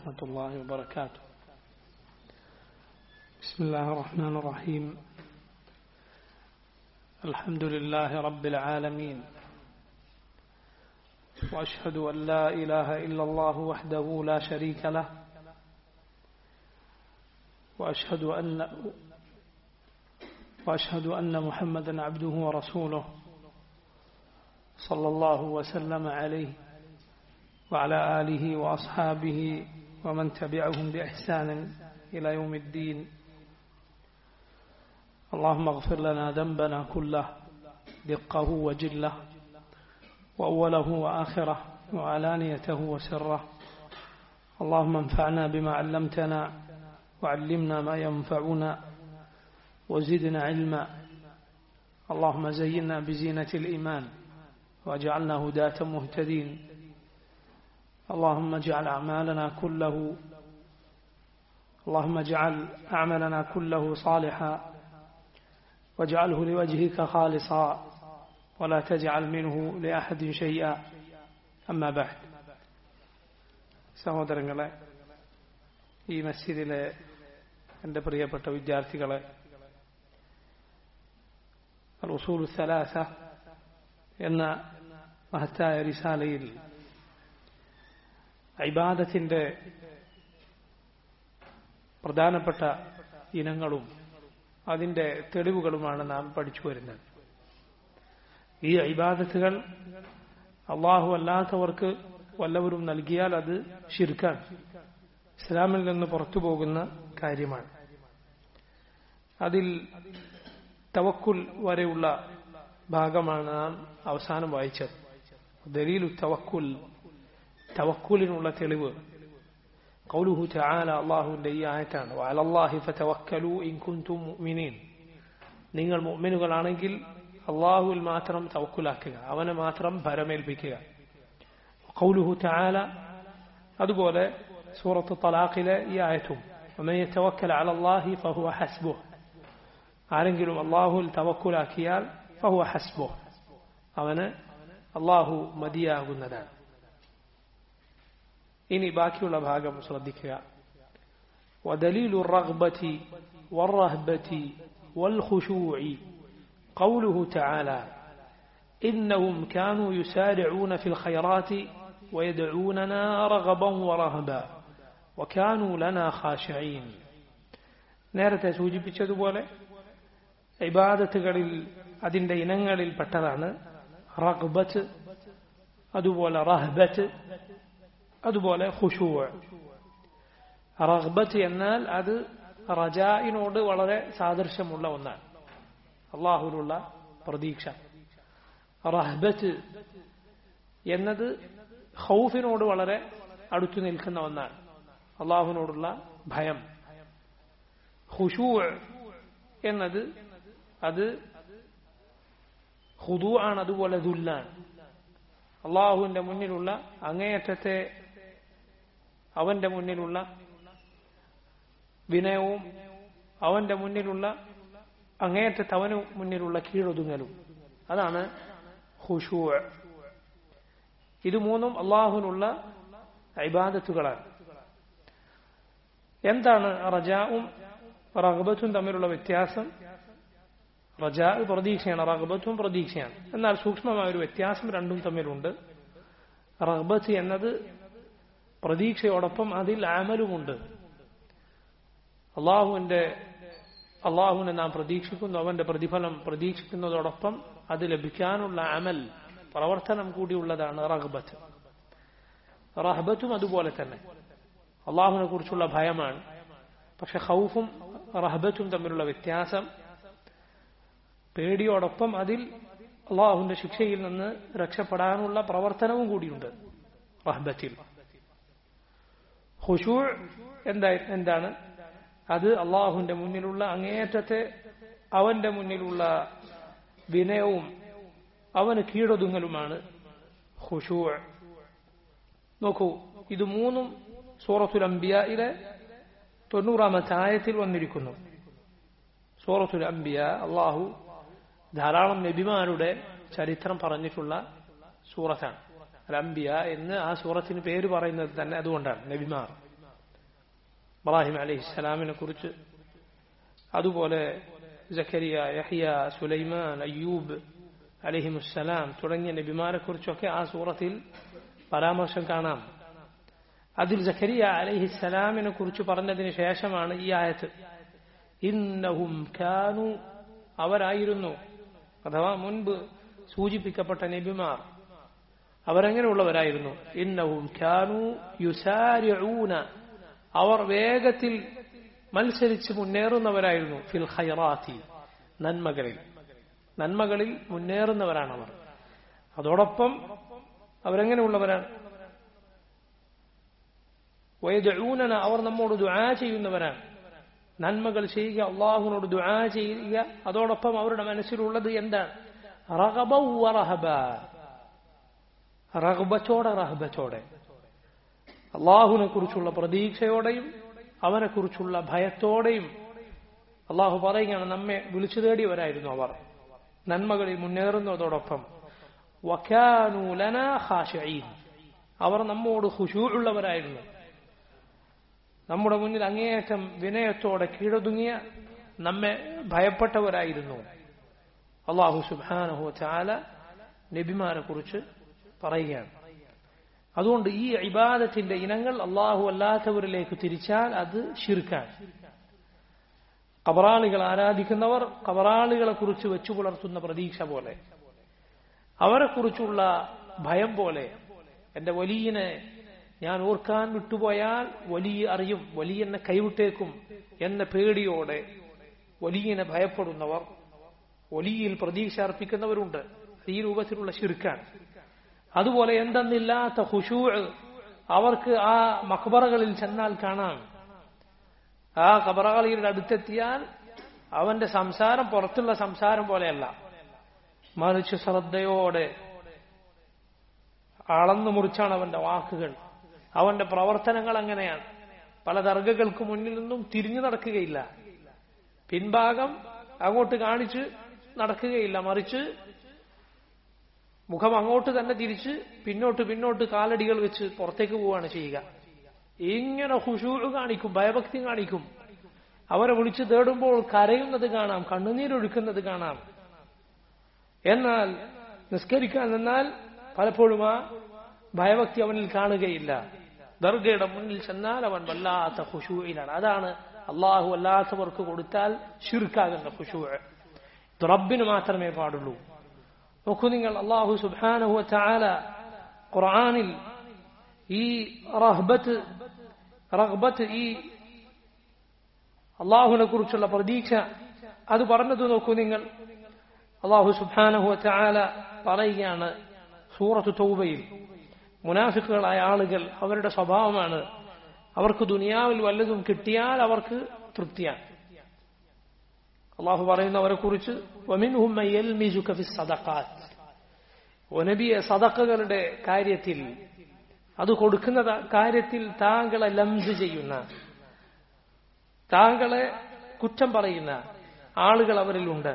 ورحمة الله وبركاته بسم الله الرحمن الرحيم الحمد لله رب العالمين وأشهد أن لا إله إلا الله وحده لا شريك له وأشهد أن وأشهد أن محمدا عبده ورسوله صلى الله وسلم عليه وعلى آله وأصحابه ومن تبعهم بإحسان إلى يوم الدين اللهم اغفر لنا ذنبنا كله دقه وجله وأوله وآخره وعلانيته وسره اللهم انفعنا بما علمتنا وعلمنا ما ينفعنا وزدنا علما اللهم زينا بزينة الإيمان واجعلنا هداة مهتدين اللهم اجعل أعمالنا كله اللهم اجعل أعمالنا كله صالحا واجعله لوجهك خالصا ولا تجعل منه لأحد شيئا أما بعد സഹോദരങ്ങളെ ഈ മസ്ജിദിലെ എൻ്റെ പ്രിയപ്പെട്ട വിദ്യാർത്ഥികളെ റസൂൽ സലാസ എന്ന മഹത്തായ റിസാലയിൽ ഇബാദത്തിന്റെ പ്രധാനപ്പെട്ട ഇനങ്ങളും അതിന്റെ തെളിവുകളുമാണ് നാം പഠിച്ചു വരുന്നത് ഈ ഇബാദത്തുകൾ അള്ളാഹു അല്ലാത്തവർക്ക് വല്ലവരും നൽകിയാൽ അത് ഷിർക്കാണ് ഇസ്ലാമിൽ നിന്ന് പുറത്തു പോകുന്ന കാര്യമാണ് അതിൽ തവക്കുൽ വരെയുള്ള ഭാഗമാണ് നാം അവസാനം വായിച്ചത് ദലീലു തവക്കുൽ തവക്കുലിനുള്ള തെളിവ് قوله تعالى الله ഈ ആയത്താണ് وعلى الله فتوكلوا إن كنتم مؤمنين നിങ്ങൾ മുഅ്മിനുകളാണെങ്കിൽ അള്ളാഹുവിൽ മാത്രം തവക്കുലാക്കുക അവനെ മാത്രം ഭരമേൽപ്പിക്കുക قوله تعالى അതുപോലെ സൂറത്ത് തലാഖിലെ ഈ ആയത്തും ومن يتوكل على الله فهو حسبه ആരെങ്കിലും അള്ളാഹുവിൽ തവക്കുലാക്കിയാൽ فهو حسبه അവന് അള്ളാഹു മതിയാകുന്നതാണ് ഇനി ബാക്കിയുള്ള ഭാഗം ശ്രദ്ധിക്കുക ودليل الرغبة والرهبة والخشوع قوله تعالى إنهم كانوا يسارعون في الخيرات ويدعوننا رغبا ورهبا وكانوا لنا خاشعين നേരത്തെ സൂചിപ്പിച്ചതുപോലെ ഇബാദത്തുകളിൽ അതിൻ്റെ ഇനങ്ങളിൽ പെട്ടതാണ് റഗ്ബത്ത് അതുപോലെ റഹ്ബത്ത് അതുപോലെ ഖുഷൂ റഗ്ബത്ത് എന്നാൽ അത് റജായിനോട് വളരെ സാദൃശ്യമുള്ള ഒന്നാണ് അള്ളാഹുലുള്ള പ്രതീക്ഷ റഹ്ബത്ത് എന്നത് ഹൗഫിനോട് വളരെ അടുത്തു നിൽക്കുന്ന ഒന്നാണ് അള്ളാഹുവിനോടുള്ള ഭയം ഖുഷൂ എന്നത് അത് ഹുദു ആണ് അതുപോലെ ദുല്ലാണ് അള്ളാഹുവിന്റെ മുന്നിലുള്ള അങ്ങേയറ്റത്തെ അവന്റെ മുന്നിലുള്ള വിനയവും അവന്റെ മുന്നിലുള്ള അങ്ങേയറ്റത്തെ അവന് മുന്നിലുള്ള കീഴൊതുങ്ങലും അതാണ് ഹുഷൂ ഇത് മൂന്നും അള്ളാഹുവിനുള്ള ഇബാദത്തുകളാണ് എന്താണ് റജാവും റഗ്ബത്തും തമ്മിലുള്ള വ്യത്യാസം റജാ പ്രതീക്ഷയാണ് റഗ്ബത്തും പ്രതീക്ഷയാണ് എന്നാൽ സൂക്ഷ്മമായ ഒരു വ്യത്യാസം രണ്ടും തമ്മിലുണ്ട് റഗ്ബത്ത് എന്നത് പ്രതീക്ഷയോടൊപ്പം അതിൽ അമലുമുണ്ട് അള്ളാഹുവിന്റെ അള്ളാഹുവിനെ നാം പ്രതീക്ഷിക്കുന്നു അവന്റെ പ്രതിഫലം പ്രതീക്ഷിക്കുന്നതോടൊപ്പം അത് ലഭിക്കാനുള്ള അമൽ പ്രവർത്തനം കൂടിയുള്ളതാണ് റഹ്ബത്ത് റഹ്ബത്തും അതുപോലെ തന്നെ അള്ളാഹുവിനെ കുറിച്ചുള്ള ഭയമാണ് പക്ഷെ ഹൗഫും റഹ്ബത്തും തമ്മിലുള്ള വ്യത്യാസം പേടിയോടൊപ്പം അതിൽ അള്ളാഹുവിന്റെ ശിക്ഷയിൽ നിന്ന് രക്ഷപ്പെടാനുള്ള പ്രവർത്തനവും കൂടിയുണ്ട് റഹ്ബത്തിൽ ഹുഷൂ എന്താ എന്താണ് അത് അള്ളാഹുവിന്റെ മുന്നിലുള്ള അങ്ങേയറ്റത്തെ അവന്റെ മുന്നിലുള്ള വിനയവും അവന് കീഴൊതുങ്ങലുമാണ് ഹുഷൂ നോക്കൂ ഇത് മൂന്നും സൂറത്തുൽ അംബിയയിലെ തൊണ്ണൂറാമത്തെ ആയത്തിൽ വന്നിരിക്കുന്നു സൂറത്തുൽ അംബിയ അള്ളാഹു ധാരാളം നബിമാരുടെ ചരിത്രം പറഞ്ഞിട്ടുള്ള സൂറത്താണ് അൽ അംബിയ എന്ന് ആ സൂറത്തിന് പേര് പറയുന്നത് തന്നെ അതുകൊണ്ടാണ് നബിമാർ ഇബ്രാഹിം അലഹിസ്സലാമിനെ കുറിച്ച് അതുപോലെ ജക്കരിയ യഹ്യ സുലൈമാൻ അയ്യൂബ് അലഹിമുസ്സലാം തുടങ്ങിയ നബിമാരെ കുറിച്ചൊക്കെ ആ സൂറത്തിൽ പരാമർശം കാണാം അതിൽ ജക്കരിയ അലഹിസ്സലാമിനെ കുറിച്ച് പറഞ്ഞതിന് ശേഷമാണ് ഈ ആയത്ത് ഇന്നഹും ഖാനു അവരായിരുന്നു അഥവാ മുൻപ് സൂചിപ്പിക്കപ്പെട്ട നബിമാർ അവരെങ്ങനെയുള്ളവരായിരുന്നു ഇന്നഹും ഖാനു യുസാരിഊന അവർ വേഗത്തിൽ മത്സരിച്ച് മുന്നേറുന്നവരായിരുന്നു ഫിൽ ഖൈറാത്തി നന്മകളിൽ നന്മകളിൽ മുന്നേറുന്നവരാണ് അവർ അതോടൊപ്പം അവരെങ്ങനെയുള്ളവരാണ് വയദൂനന അവർ നമ്മോട് ദുആ ചെയ്യുന്നവരാണ് നന്മകൾ ചെയ്യുക അള്ളാഹുവിനോട് ദുആ ചെയ്യുക അതോടൊപ്പം അവരുടെ മനസ്സിലുള്ളത് എന്താണ് റഹബ റഹബത്തോടെ റഹബത്തോടെ അള്ളാഹുവിനെ കുറിച്ചുള്ള പ്രതീക്ഷയോടെയും അവനെ കുറിച്ചുള്ള ഭയത്തോടെയും അള്ളാഹു പറയുകയാണ് നമ്മെ വിളിച്ചു തേടിയവരായിരുന്നു അവർ നന്മകളിൽ മുന്നേറുന്നതോടൊപ്പം അവർ നമ്മോട് ഹുഷൂള്ളവരായിരുന്നു നമ്മുടെ മുന്നിൽ അങ്ങേയറ്റം വിനയത്തോടെ കീഴൊതുങ്ങിയ നമ്മെ ഭയപ്പെട്ടവരായിരുന്നു അള്ളാഹു സുബാനഹു ചാല നബിമാരെ കുറിച്ച് പറയുകയാണ് അതുകൊണ്ട് ഈ ഇബാദത്തിന്റെ ഇനങ്ങൾ അള്ളാഹു അല്ലാത്തവരിലേക്ക് തിരിച്ചാൽ അത് ഷിർക്കാൻ കബറാളികൾ ആരാധിക്കുന്നവർ കബറാളികളെ കുറിച്ച് വെച്ചു പുലർത്തുന്ന പ്രതീക്ഷ പോലെ അവരെക്കുറിച്ചുള്ള ഭയം പോലെ എന്റെ വലിയനെ ഞാൻ ഓർക്കാൻ വിട്ടുപോയാൽ വലിയ അറിയും വലിയ എന്നെ കൈവിട്ടേക്കും എന്ന പേടിയോടെ വലിയനെ ഭയപ്പെടുന്നവർ വലിയിൽ പ്രതീക്ഷ അർപ്പിക്കുന്നവരുണ്ട് ഈ രൂപത്തിലുള്ള ശിർക്കാൻ അതുപോലെ എന്തെന്നില്ലാത്ത ഹുഷൂ അവർക്ക് ആ മക്ബറകളിൽ ചെന്നാൽ കാണാം ആ കബറാളിയുടെ അടുത്തെത്തിയാൽ അവന്റെ സംസാരം പുറത്തുള്ള സംസാരം പോലെയല്ല മറിച്ച് ശ്രദ്ധയോടെ അളന്നു മുറിച്ചാണ് അവന്റെ വാക്കുകൾ അവന്റെ പ്രവർത്തനങ്ങൾ അങ്ങനെയാണ് പല ദർഗകൾക്ക് മുന്നിൽ നിന്നും തിരിഞ്ഞു നടക്കുകയില്ല പിൻഭാഗം അങ്ങോട്ട് കാണിച്ച് നടക്കുകയില്ല മറിച്ച് മുഖം അങ്ങോട്ട് തന്നെ തിരിച്ച് പിന്നോട്ട് പിന്നോട്ട് കാലടികൾ വെച്ച് പുറത്തേക്ക് പോവുകയാണ് ചെയ്യുക ഇങ്ങനെ ഹുഷൂഴ് കാണിക്കും ഭയഭക്തി കാണിക്കും അവരെ വിളിച്ചു തേടുമ്പോൾ കരയുന്നത് കാണാം കണ്ണുനീരൊഴുക്കുന്നത് കാണാം എന്നാൽ നിസ്കരിക്കാൻ നിന്നാൽ പലപ്പോഴും ആ ഭയഭക്തി അവനിൽ കാണുകയില്ല ദർഗയുടെ മുന്നിൽ ചെന്നാൽ അവൻ വല്ലാത്ത ഹുഷൂയിലാണ് അതാണ് അള്ളാഹു അല്ലാത്തവർക്ക് കൊടുത്താൽ ഷിർക്കാകുന്ന ഹുഷൂ ഇത് റബ്ബിന് മാത്രമേ പാടുള്ളൂ നോക്കൂ നിങ്ങൾ അള്ളാഹു സുബാനഹു ചാല ഖുർആാനിൽ ഈ റഹ്ബത്ത് റഹ്ബത്ത് ഈ അള്ളാഹുവിനെ കുറിച്ചുള്ള പ്രതീക്ഷ അത് പറഞ്ഞത് നോക്കൂ നിങ്ങൾ അള്ളാഹു സുബാനഹു ചാല പറയുകയാണ് സൂറത്ത് തൗബയിൽ മുനാഫിക്കുകളായ ആളുകൾ അവരുടെ സ്വഭാവമാണ് അവർക്ക് ദുനിയാവിൽ വല്ലതും കിട്ടിയാൽ അവർക്ക് തൃപ്തിയാണ് അള്ളാഹു പറയുന്നവരെ കുറിച്ച് ഒനബിയെ സദക്കകളുടെ കാര്യത്തിൽ അത് കൊടുക്കുന്ന കാര്യത്തിൽ താങ്കളെ ലംസ് ചെയ്യുന്ന താങ്കളെ കുറ്റം പറയുന്ന ആളുകൾ അവരിലുണ്ട്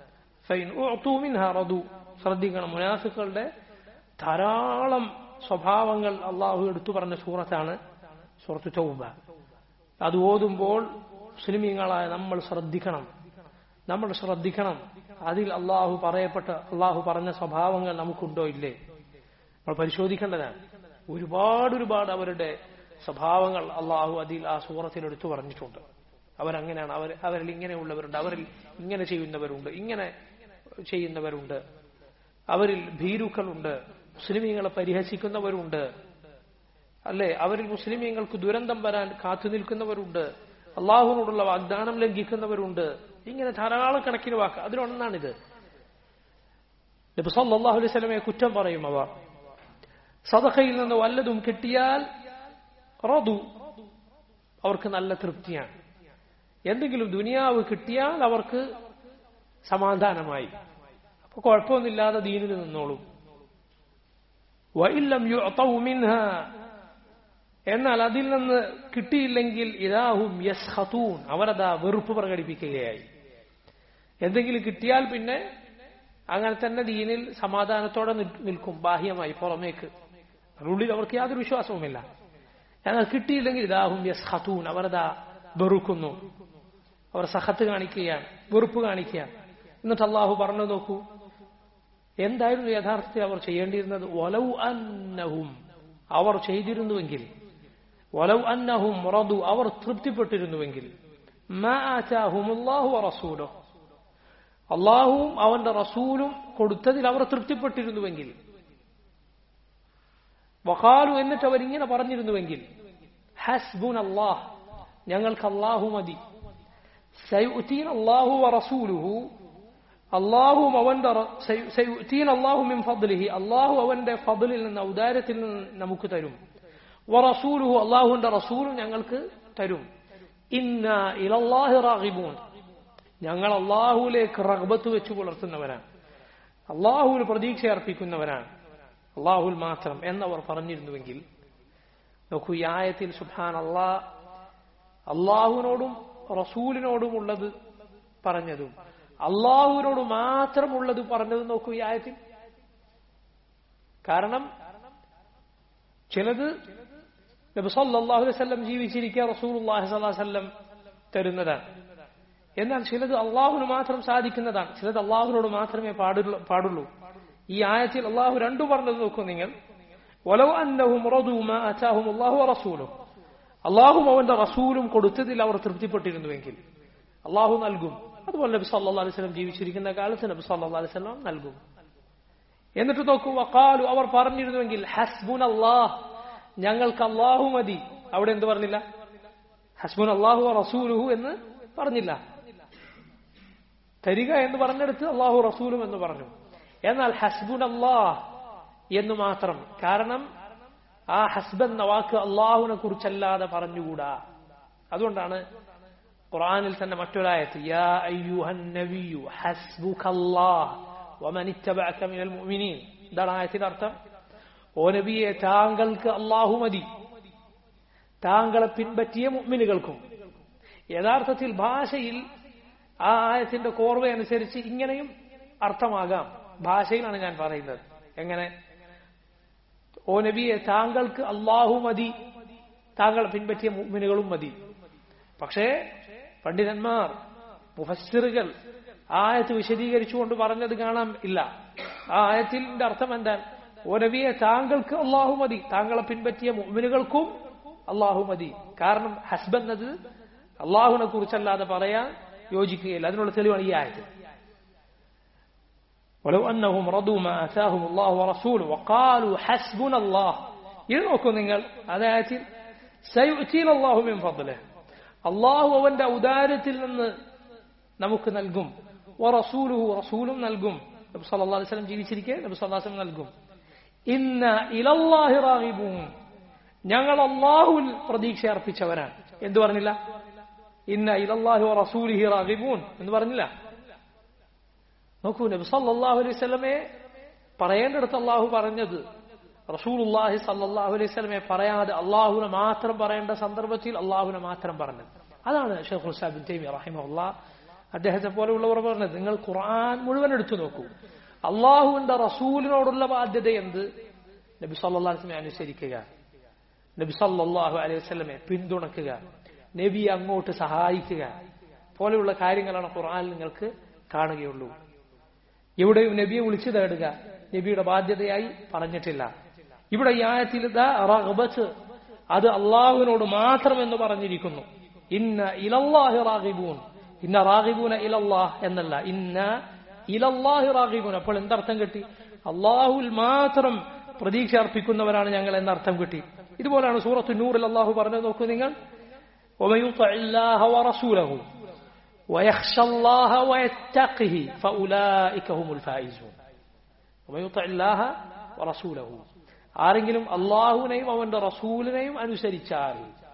ശ്രദ്ധിക്കണം മുനാഫിക്കളുടെ ധാരാളം സ്വഭാവങ്ങൾ അള്ളാഹു എടുത്തു പറഞ്ഞ സൂറത്താണ് സൂറത്ത് ചൗബ അത് ഓതുമ്പോൾ മുസ്ലിമീങ്ങളായ നമ്മൾ ശ്രദ്ധിക്കണം നമ്മൾ ശ്രദ്ധിക്കണം അതിൽ അള്ളാഹു പറയപ്പെട്ട അള്ളാഹു പറഞ്ഞ സ്വഭാവങ്ങൾ നമുക്കുണ്ടോ ഇല്ലേ നമ്മൾ പരിശോധിക്കേണ്ടതാണ് ഒരുപാട് ഒരുപാട് അവരുടെ സ്വഭാവങ്ങൾ അള്ളാഹു അതിൽ ആ സൂറത്തിൽ എടുത്തു പറഞ്ഞിട്ടുണ്ട് അവരങ്ങനെയാണ് അവർ അവരിൽ ഇങ്ങനെയുള്ളവരുണ്ട് അവരിൽ ഇങ്ങനെ ചെയ്യുന്നവരുണ്ട് ഇങ്ങനെ ചെയ്യുന്നവരുണ്ട് അവരിൽ ഭീരുക്കളുണ്ട് മുസ്ലിമീങ്ങളെ പരിഹസിക്കുന്നവരുണ്ട് അല്ലെ അവരിൽ മുസ്ലിമീങ്ങൾക്ക് ദുരന്തം വരാൻ കാത്തു നിൽക്കുന്നവരുണ്ട് അള്ളാഹുവിനോടുള്ള വാഗ്ദാനം ലംഘിക്കുന്നവരുണ്ട് ഇങ്ങനെ ധാരാളം കണക്കിന് വാക്ക് അതിലൊന്നാണിത് നബിസല്ലാഹു അലൈഹി സ്വലമയെ കുറ്റം പറയും അവർ സദഖയിൽ നിന്ന് വല്ലതും കിട്ടിയാൽ റതു അവർക്ക് നല്ല തൃപ്തിയാണ് എന്തെങ്കിലും ദുനിയാവ് കിട്ടിയാൽ അവർക്ക് സമാധാനമായി അപ്പൊ കുഴപ്പമൊന്നുമില്ലാതെ ദീനിൽ നിന്നോളും വൈലം മിൻഹ എന്നാൽ അതിൽ നിന്ന് കിട്ടിയില്ലെങ്കിൽ ഇതാഹും യസ് ഹത്തൂൻ അവരതാ വെറുപ്പ് പ്രകടിപ്പിക്കുകയായി എന്തെങ്കിലും കിട്ടിയാൽ പിന്നെ അങ്ങനെ തന്നെ ദീനിൽ സമാധാനത്തോടെ നിൽക്കും ബാഹ്യമായി പുറമേക്ക് അതിനുള്ളിൽ അവർക്ക് യാതൊരു വിശ്വാസവുമില്ല എന്നാൽ കിട്ടിയില്ലെങ്കിൽ ഇതാഹും യസ് ഹത്തൂൻ അവരതാ വെറുക്കുന്നു അവർ സഹത്ത് കാണിക്കുകയാണ് വെറുപ്പ് കാണിക്കുകയാണ് എന്നിട്ട് അള്ളാഹു പറഞ്ഞു നോക്കൂ എന്തായിരുന്നു യഥാർത്ഥത്തിൽ അവർ ചെയ്യേണ്ടിയിരുന്നത് വലൗ അന്നഹും അവർ ചെയ്തിരുന്നുവെങ്കിൽ വലൗ അന്നഹും റദു അവർ തൃപ്തിപ്പെട്ടിരുന്നുവെങ്കിൽ റസൂലോ അള്ളാഹുവും അവന്റെ റസൂലും കൊടുത്തതിൽ അവർ തൃപ്തിപ്പെട്ടിരുന്നുവെങ്കിൽ വഖാലു എന്നിട്ട് അവരിങ്ങനെ പറഞ്ഞിരുന്നുവെങ്കിൽ ഹസ്ബുൻ അള്ളാഹ് ഞങ്ങൾക്ക് അള്ളാഹു മതി സയുത്തീൻ അള്ളാഹു റസൂലുഹു അള്ളാഹുവും അവന്റെ സയുത്തീൻ അള്ളാഹു മിൻ ഫദ്ലിഹി അള്ളാഹു അവന്റെ ഫദ്ലിൽ നിന്ന് ഔദാര്യത്തിൽ നിന്ന് നമുക്ക് തരും വറസൂലുഹു അള്ളാഹുവിന്റെ റസൂലും ഞങ്ങൾക്ക് തരും ഇന്ന ഇലല്ലാഹി റാഗിബൂൻ ഞങ്ങൾ അള്ളാഹുവിലേക്ക് റഗ്ബത്ത് വെച്ച് പുലർത്തുന്നവരാണ് അള്ളാഹുവിൽ പ്രതീക്ഷ അർപ്പിക്കുന്നവരാണ് അള്ളാഹുൽ മാത്രം എന്നവർ പറഞ്ഞിരുന്നുവെങ്കിൽ നോക്കൂ ഈ ആയത്തിൽ സുബാൻ അള്ളാ അള്ളാഹുവിനോടും റസൂലിനോടുമുള്ളത് പറഞ്ഞതും അള്ളാഹുവിനോട് മാത്രമുള്ളത് പറഞ്ഞതും നോക്കൂ ഈ ആയത്തിൽ കാരണം ചിലത് നബി സല്ലല്ലാഹു അലൈഹി വസല്ലം ജീവിച്ചിരിക്കുക റസൂലുള്ളാഹി സ്വല്ലല്ലാഹു അലൈഹി വസല്ലം തരുന്നതാണ് എന്നാൽ ചിലത് അള്ളാഹുവിന് മാത്രം സാധിക്കുന്നതാണ് ചിലത് അള്ളാഹുവിനോട് മാത്രമേ പാടുള്ളൂ പാടുള്ളൂ ഈ ആയത്തിൽ അള്ളാഹു രണ്ടു പറഞ്ഞത് നോക്കൂ നിങ്ങൾ ഒലവ് അന്നഹും അച്ചാഹും അള്ളാഹു റസൂലും അള്ളാഹും അവന്റെ റസൂലും കൊടുത്തതിൽ അവർ തൃപ്തിപ്പെട്ടിരുന്നുവെങ്കിൽ അള്ളാഹു നൽകും അതുപോലെ നബി സല്ലാ അലൈഹി സ്വലം ജീവിച്ചിരിക്കുന്ന കാലത്ത് നബി സല്ലാ അലൈഹി സ്വലം നൽകും എന്നിട്ട് നോക്കൂ വക്കാലു അവർ പറഞ്ഞിരുന്നുവെങ്കിൽ ഹസ്ബുൻ അള്ളാഹ് ഞങ്ങൾക്ക് അള്ളാഹു മതി അവിടെ എന്ത് പറഞ്ഞില്ല ഹസ്ബുൻ അള്ളാഹു റസൂലുഹു എന്ന് പറഞ്ഞില്ല തരിക എന്ന് പറഞ്ഞെടുത്ത് അള്ളാഹു റസൂലും എന്ന് പറഞ്ഞു എന്നാൽ ഹസ്ബുൻ അള്ളാഹ് എന്ന് മാത്രം കാരണം ആ ഹസ്ബ് എന്ന വാക്ക് അള്ളാഹുവിനെ കുറിച്ചല്ലാതെ പറഞ്ഞുകൂടാ അതുകൊണ്ടാണ് ഖുറാനിൽ തന്നെ മറ്റൊരായത്ത് യാ അയ്യുഹൻ നബിയു ഹസ്ബുകല്ലാഹ് വമൻ ഇത്തബഅക മിനൽ മുഅ്മിനീൻ ഇതാണ് ആയത്തിന്റെ അർത്ഥം ഓ നബിയെ താങ്കൾക്ക് അള്ളാഹു മതി താങ്കളെ പിൻപറ്റിയ മുഅ്മിനുകൾക്കും യഥാർത്ഥത്തിൽ ഭാഷയിൽ ആ ആയത്തിന്റെ കോർവ അനുസരിച്ച് ഇങ്ങനെയും അർത്ഥമാകാം ഭാഷയിലാണ് ഞാൻ പറയുന്നത് എങ്ങനെ ഓ നബിയെ താങ്കൾക്ക് അള്ളാഹു മതി താങ്കളെ പിൻപറ്റിയ മുഅ്മിനുകളും മതി പക്ഷേ പണ്ഡിതന്മാർ മുഫസ്സിറുകൾ ആയത്ത് വിശദീകരിച്ചുകൊണ്ട് പറഞ്ഞത് കാണാൻ ഇല്ല ആ ആയത്തിന്റെ അർത്ഥം എന്താണ് ഓ നബിയെ താങ്കൾക്ക് അള്ളാഹു മതി താങ്കളെ പിൻപറ്റിയ മുഅ്മിനുകൾക്കും അള്ളാഹു മതി കാരണം ഹസ്ബെന്നത് അള്ളാഹുവിനെ കുറിച്ചല്ലാതെ പറയാൻ യോജിക്കുകയില്ല അതിനുള്ള തെളിവാണ് ഈ ആയത്ത് ولو أنهم رضوا ما آتاهم الله ورسوله وقالوا حسبنا الله ഇത് നോക്കൂ നിങ്ങൾ അതായത്തിൽ സയുറ്റീൻ അള്ളാഹു മിൻ ഫضله അള്ളാഹു അവന്റെ ഔദാര്യത്തിൽ നിന്ന് നമുക്ക് നൽകും റസൂലുഹു റസൂലും നൽകും നബി സല്ലല്ലാഹു അലൈഹി വസല്ലം ജീവിച്ചിരിക്കെ നബി സല്ലല്ലാഹു അലൈഹി വസല്ലം നൽകും ഇന്ന ഇലല്ലാഹി റാഗിബൂൻ ഞങ്ങൾ അള്ളാഹുവിൽ പ്രതീക്ഷ അർപ്പിച്ചവരാണ് എന്തു പറഞ്ഞില്ല ഇന്ന ഇലല്ലാഹി റസൂലിഹി റാഗിബൂൻ എന്ന് പറഞ്ഞില്ല നോക്കൂ നബി സല്ലല്ലാഹു അലൈഹി വസല്ലമയെ പറയേണ്ടടുത്ത് അള്ളാഹു പറഞ്ഞത് റസൂലുള്ളാഹി സല്ലല്ലാഹു അലൈഹി വസല്ലമയെ പറയാതെ അള്ളാഹുവിനെ മാത്രം പറയേണ്ട സന്ദർഭത്തിൽ അള്ളാഹുവിനെ മാത്രം പറഞ്ഞത് അതാണ് ഷെയ്ഖുൽ സാബിൻ തൈമി റഹിമഹുല്ലാ അദ്ദേഹത്തെ പോലെയുള്ളവർ പറഞ്ഞത് നിങ്ങൾ ഖുർആൻ മുഴുവൻ എടുത്തു നോക്കൂ അള്ളാഹുവിന്റെ റസൂലിനോടുള്ള ബാധ്യത എന്ത് നബി സല്ലല്ലാഹു അലൈഹി വസല്ലമയെ അനുസരിക്കുക നബി സല്ലല്ലാഹു അലൈഹി വസല്ലമയെ പിന്തുണക്കുക നബി അങ്ങോട്ട് സഹായിക്കുക പോലെയുള്ള കാര്യങ്ങളാണ് ഖുർആനിൽ നിങ്ങൾക്ക് കാണുകയുള്ളൂ എവിടെയും നബിയെ വിളിച്ചു തേടുക നബിയുടെ ബാധ്യതയായി പറഞ്ഞിട്ടില്ല ഇവിടെ ഈ ആയത്തിൽ റഗ്ബത്ത് അത് അള്ളാഹുവിനോട് മാത്രം എന്ന് പറഞ്ഞിരിക്കുന്നു ഇന്ന ഇലല്ലാഹി റാഗിബൂൻ ഇന്ന റാഗിബൂന ഇലല്ലാഹ് എന്നല്ല ഇന്ന ഇലല്ലാഹി റാഗിബൂൻ അപ്പോൾ എന്തർത്ഥം കിട്ടി അള്ളാഹുൽ മാത്രം പ്രതീക്ഷ അർപ്പിക്കുന്നവരാണ് ഞങ്ങൾ എന്നർത്ഥം കിട്ടി ഇതുപോലെയാണ് സൂറത്ത് നൂറിൽ അള്ളാഹു പറഞ്ഞത് നോക്കൂ നിങ്ങൾ ورسوله ويخشى الله ويتقه فأولئك هم الفائزون ومن يطع الله ورسوله ആരെങ്കിലും അള്ളാഹുവിനെയും അവന്റെ റസൂലിനെയും അനുസരിച്ചാൽ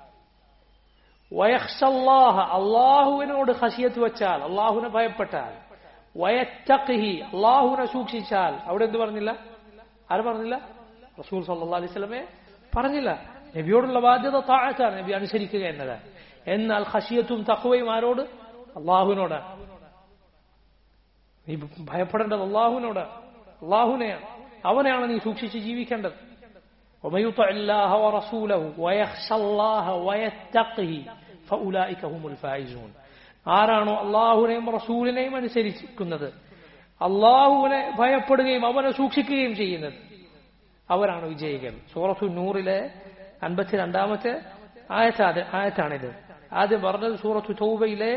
വയഹ്ഷല്ലാഹ അള്ളാഹുവിനോട് ഹസിയത്ത് വെച്ചാൽ അള്ളാഹുവിനെ ഭയപ്പെട്ടാൽ വയറ്റഖിഹി അള്ളാഹുവിനെ സൂക്ഷിച്ചാൽ അവിടെ എന്ത് പറഞ്ഞില്ല ആര് പറഞ്ഞില്ല റസൂൽ സല്ലാ അലൈഹി സ്വലമെ പറഞ്ഞില്ല നബിയോടുള്ള ബാധ്യത താഴത്താണ് നബി അനുസരിക്കുക എന്നതാണ് എന്നാൽ ഹഷിയത്തും തക്കവയും ആരോട് അള്ളാഹുവിനോടാണ് നീ ഭയപ്പെടേണ്ടത് അള്ളാഹുവിനോട് അള്ളാഹുവിനെയാണ് അവനെയാണ് നീ സൂക്ഷിച്ച് ജീവിക്കേണ്ടത് ومن يطع الله ورسوله ويخشى الله ويتقه فأولئك هم الفائزون ആരാണോ അള്ളാഹുവിനെയും റസൂലിനെയും അനുസരിക്കുന്നത് അള്ളാഹുവിനെ ഭയപ്പെടുകയും അവനെ സൂക്ഷിക്കുകയും ചെയ്യുന്നത് അവരാണ് വിജയികൾ സൂറത്തു നൂറിലെ അൻപത്തിരണ്ടാമത്തെ ആയത്താത് ആയത്താണിത് ആദ്യം പറഞ്ഞത് സൂറത്തു തൗബയിലെ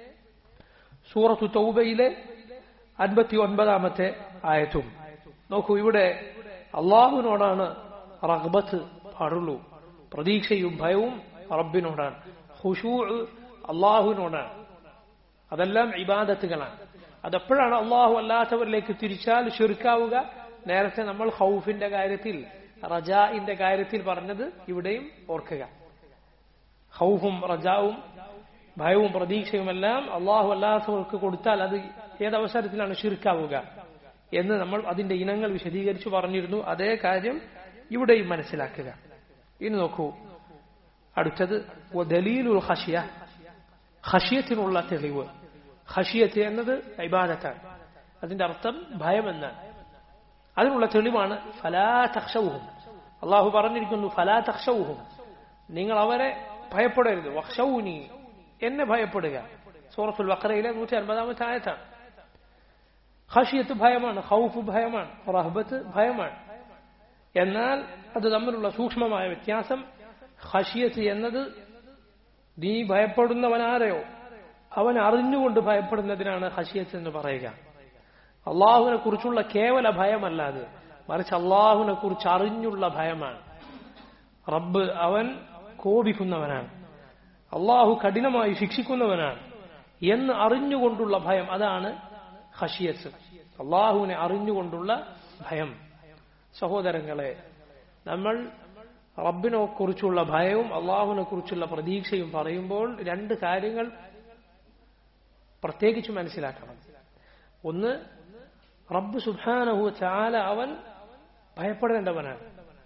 സൂറത്തു തൗബയിലെ അൻപത്തി ഒൻപതാമത്തെ ആയത്തും നോക്കൂ ഇവിടെ അള്ളാഹുവിനോടാണ് റഗ്ബത്ത് പാടുള്ളൂ പ്രതീക്ഷയും ഭയവും റബ്ബിനോടാണ് ഹുഷൂ അള്ളാഹുവിനോടാണ് അതെല്ലാം ഇബാദത്തുകളാണ് അതെപ്പോഴാണ് അള്ളാഹു അല്ലാത്തവരിലേക്ക് തിരിച്ചാൽ ഷിർക്കാവുക നേരത്തെ നമ്മൾ ഹൗഫിന്റെ കാര്യത്തിൽ റജാഇന്റെ കാര്യത്തിൽ പറഞ്ഞത് ഇവിടെയും ഓർക്കുക ഹൗഫും റജാവും ഭയവും പ്രതീക്ഷയുമെല്ലാം അള്ളാഹു അല്ലാത്തവർക്ക് കൊടുത്താൽ അത് ഏതവസരത്തിലാണ് ഷിർക്കാവുക എന്ന് നമ്മൾ അതിന്റെ ഇനങ്ങൾ വിശദീകരിച്ചു പറഞ്ഞിരുന്നു അതേ കാര്യം ഇവിടെയും മനസ്സിലാക്കുക ഇനി നോക്കൂ അടുത്തത് ദലീലുൽ ഹഷിയ ഹഷിയത്തിനുള്ള തെളിവ് ഹഷിയത്ത് എന്നത് ഇബാദത്താണ് അതിന്റെ അർത്ഥം ഭയമെന്നാണ് അതിനുള്ള തെളിവാണ് ഫലാ തക്ഷവുഹും അള്ളാഹു പറഞ്ഞിരിക്കുന്നു ഫലാ തക്ഷവുഹും നിങ്ങൾ അവരെ ഭയപ്പെടരുത് വക്ഷൗനി എന്നെ ഭയപ്പെടുക സൂറത്തുൽ വക്രയിലെ നൂറ്റി അൻപതാമത്തെ ആയത്താണ് ഹഷിയത്ത് ഭയമാണ് ഹൗഫ് ഭയമാണ് റഹബത്ത് ഭയമാണ് എന്നാൽ അത് തമ്മിലുള്ള സൂക്ഷ്മമായ വ്യത്യാസം ഹഷിയത്ത് എന്നത് നീ ഭയപ്പെടുന്നവനാരെയോ അവൻ അറിഞ്ഞുകൊണ്ട് ഭയപ്പെടുന്നതിനാണ് ഹഷിയത്ത് എന്ന് പറയുക അള്ളാഹുവിനെ കുറിച്ചുള്ള കേവല ഭയമല്ല അത് മറിച്ച് അള്ളാഹുവിനെ കുറിച്ച് അറിഞ്ഞുള്ള ഭയമാണ് റബ്ബ് അവൻ കോപിക്കുന്നവനാണ് അള്ളാഹു കഠിനമായി ശിക്ഷിക്കുന്നവനാണ് എന്ന് അറിഞ്ഞുകൊണ്ടുള്ള ഭയം അതാണ് ഹഷിയത്ത് അള്ളാഹുവിനെ അറിഞ്ഞുകൊണ്ടുള്ള ഭയം സഹോദരങ്ങളെ നമ്മൾ റബ്ബിനെ കുറിച്ചുള്ള ഭയവും അള്ളാഹുവിനെ കുറിച്ചുള്ള പ്രതീക്ഷയും പറയുമ്പോൾ രണ്ട് കാര്യങ്ങൾ പ്രത്യേകിച്ച് മനസ്സിലാക്കണം ഒന്ന് റബ്ബ് സുബാനഹു ചാല അവൻ ഭയപ്പെടേണ്ടവനാണ്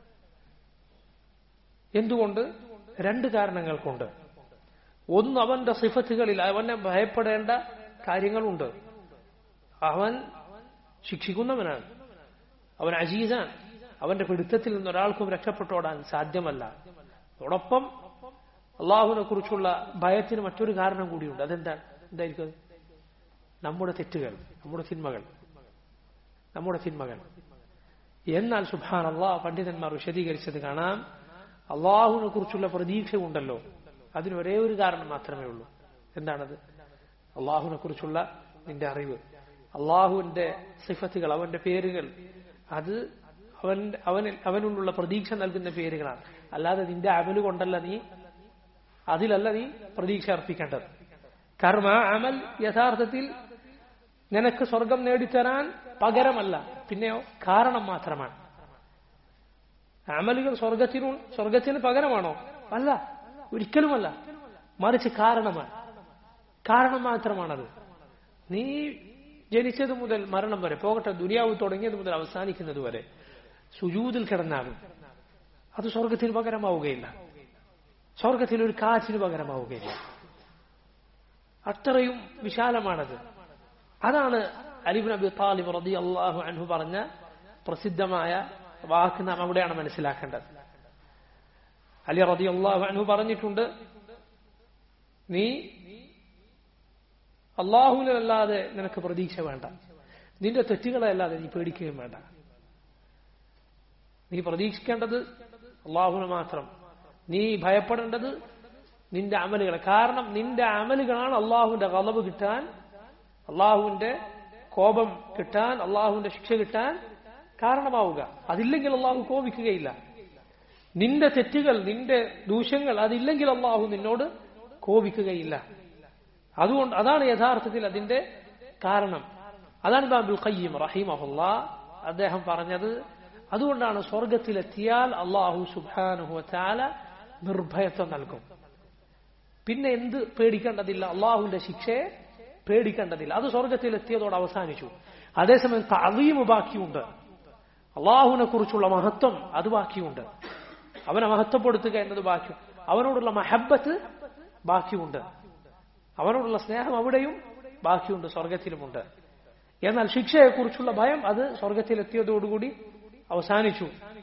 എന്തുകൊണ്ട് രണ്ട് കാരണങ്ങൾ കൊണ്ട് ഒന്ന് അവന്റെ സിഫത്തുകളിൽ അവനെ ഭയപ്പെടേണ്ട കാര്യങ്ങളുണ്ട് അവൻ ശിക്ഷിക്കുന്നവനാണ് അവൻ അജീസാൻ അവന്റെ പിടുത്തത്തിൽ നിന്ന് ഒരാൾക്കും രക്ഷപ്പെട്ടോടാൻ സാധ്യമല്ല അതോടൊപ്പം അള്ളാഹുവിനെ കുറിച്ചുള്ള ഭയത്തിന് മറ്റൊരു കാരണം കൂടിയുണ്ട് അതെന്താണ് എന്തായിരിക്കും നമ്മുടെ തെറ്റുകൾ നമ്മുടെ തിന്മകൾ നമ്മുടെ തിന്മകൾ എന്നാൽ സുബാൻ അള്ളാഹ് പണ്ഡിതന്മാർ വിശദീകരിച്ചത് കാണാം അള്ളാഹുവിനെ കുറിച്ചുള്ള പ്രതീക്ഷ ഉണ്ടല്ലോ അതിന് ഒരേ ഒരു കാരണം മാത്രമേ ഉള്ളൂ എന്താണത് അള്ളാഹുവിനെ കുറിച്ചുള്ള നിന്റെ അറിവ് അള്ളാഹുവിന്റെ സിഫത്തുകൾ അവന്റെ പേരുകൾ അത് അവൻ അവനിൽ അവനുള്ള പ്രതീക്ഷ നൽകുന്ന പേരുകളാണ് അല്ലാതെ നിന്റെ അമല് കൊണ്ടല്ല നീ അതിലല്ല നീ പ്രതീക്ഷ അർപ്പിക്കേണ്ടത് കാരണം ആ അമൽ യഥാർത്ഥത്തിൽ നിനക്ക് സ്വർഗം നേടിത്തരാൻ പകരമല്ല പിന്നെയോ കാരണം മാത്രമാണ് അമലുകൾ സ്വർഗത്തിനു സ്വർഗത്തിന് പകരമാണോ അല്ല ഒരിക്കലുമല്ല മറിച്ച് കാരണമാണ് കാരണം മാത്രമാണത് നീ ജനിച്ചത് മുതൽ മരണം വരെ പോകട്ടെ ദുനിയാവ് തുടങ്ങിയത് മുതൽ അവസാനിക്കുന്നത് വരെ സുജൂതിൽ കിടന്നാലും അത് സ്വർഗത്തിന് പകരമാവുകയില്ല സ്വർഗത്തിൽ ഒരു കാറ്റിന് പകരമാവുകയില്ല അത്രയും വിശാലമാണത് അതാണ് അലിബ് നബി താലിബ് റതി അള്ളാഹു അൻഹു പറഞ്ഞ പ്രസിദ്ധമായ വാക്ക് നാം അവിടെയാണ് മനസ്സിലാക്കേണ്ടത് അലി റതി അള്ളാഹു അൻഹു പറഞ്ഞിട്ടുണ്ട് നീ അള്ളാഹുവിനല്ലാതെ നിനക്ക് പ്രതീക്ഷ വേണ്ട നിന്റെ തെറ്റുകളെ അല്ലാതെ നീ പേടിക്കുകയും വേണ്ട നീ പ്രതീക്ഷിക്കേണ്ടത് അള്ളാഹുവിനെ മാത്രം നീ ഭയപ്പെടേണ്ടത് നിന്റെ അമലുകളെ കാരണം നിന്റെ അമലുകളാണ് അള്ളാഹുവിന്റെ കളവ് കിട്ടാൻ അള്ളാഹുവിന്റെ കോപം കിട്ടാൻ അള്ളാഹുവിന്റെ ശിക്ഷ കിട്ടാൻ കാരണമാവുക അതില്ലെങ്കിൽ അള്ളാഹു കോപിക്കുകയില്ല നിന്റെ തെറ്റുകൾ നിന്റെ ദൂഷ്യങ്ങൾ അതില്ലെങ്കിൽ അള്ളാഹു നിന്നോട് കോപിക്കുകയില്ല അതുകൊണ്ട് അതാണ് യഥാർത്ഥത്തിൽ അതിന്റെ കാരണം അതാണ് ബാബുൽ ഖയ്യം റഹീമഹുല്ല അദ്ദേഹം പറഞ്ഞത് അതുകൊണ്ടാണ് സ്വർഗത്തിലെത്തിയാൽ അള്ളാഹു സുബാനുഹു ചാല നിർഭയത്വം നൽകും പിന്നെ എന്ത് പേടിക്കേണ്ടതില്ല അള്ളാഹുവിന്റെ ശിക്ഷയെ പേടിക്കേണ്ടതില്ല അത് സ്വർഗത്തിലെത്തിയതോടെ അവസാനിച്ചു അതേസമയം തവീമ് ബാക്കിയുണ്ട് അള്ളാഹുവിനെ കുറിച്ചുള്ള മഹത്വം അത് ബാക്കിയുണ്ട് അവനെ മഹത്വപ്പെടുത്തുക എന്നത് ബാക്കി അവനോടുള്ള മഹബത്ത് ബാക്കിയുണ്ട് അവനോടുള്ള സ്നേഹം അവിടെയും ബാക്കിയുണ്ട് സ്വർഗത്തിലുമുണ്ട് എന്നാൽ ശിക്ഷയെക്കുറിച്ചുള്ള ഭയം അത് സ്വർഗത്തിലെത്തിയതോടുകൂടി അവസാനിച്ചു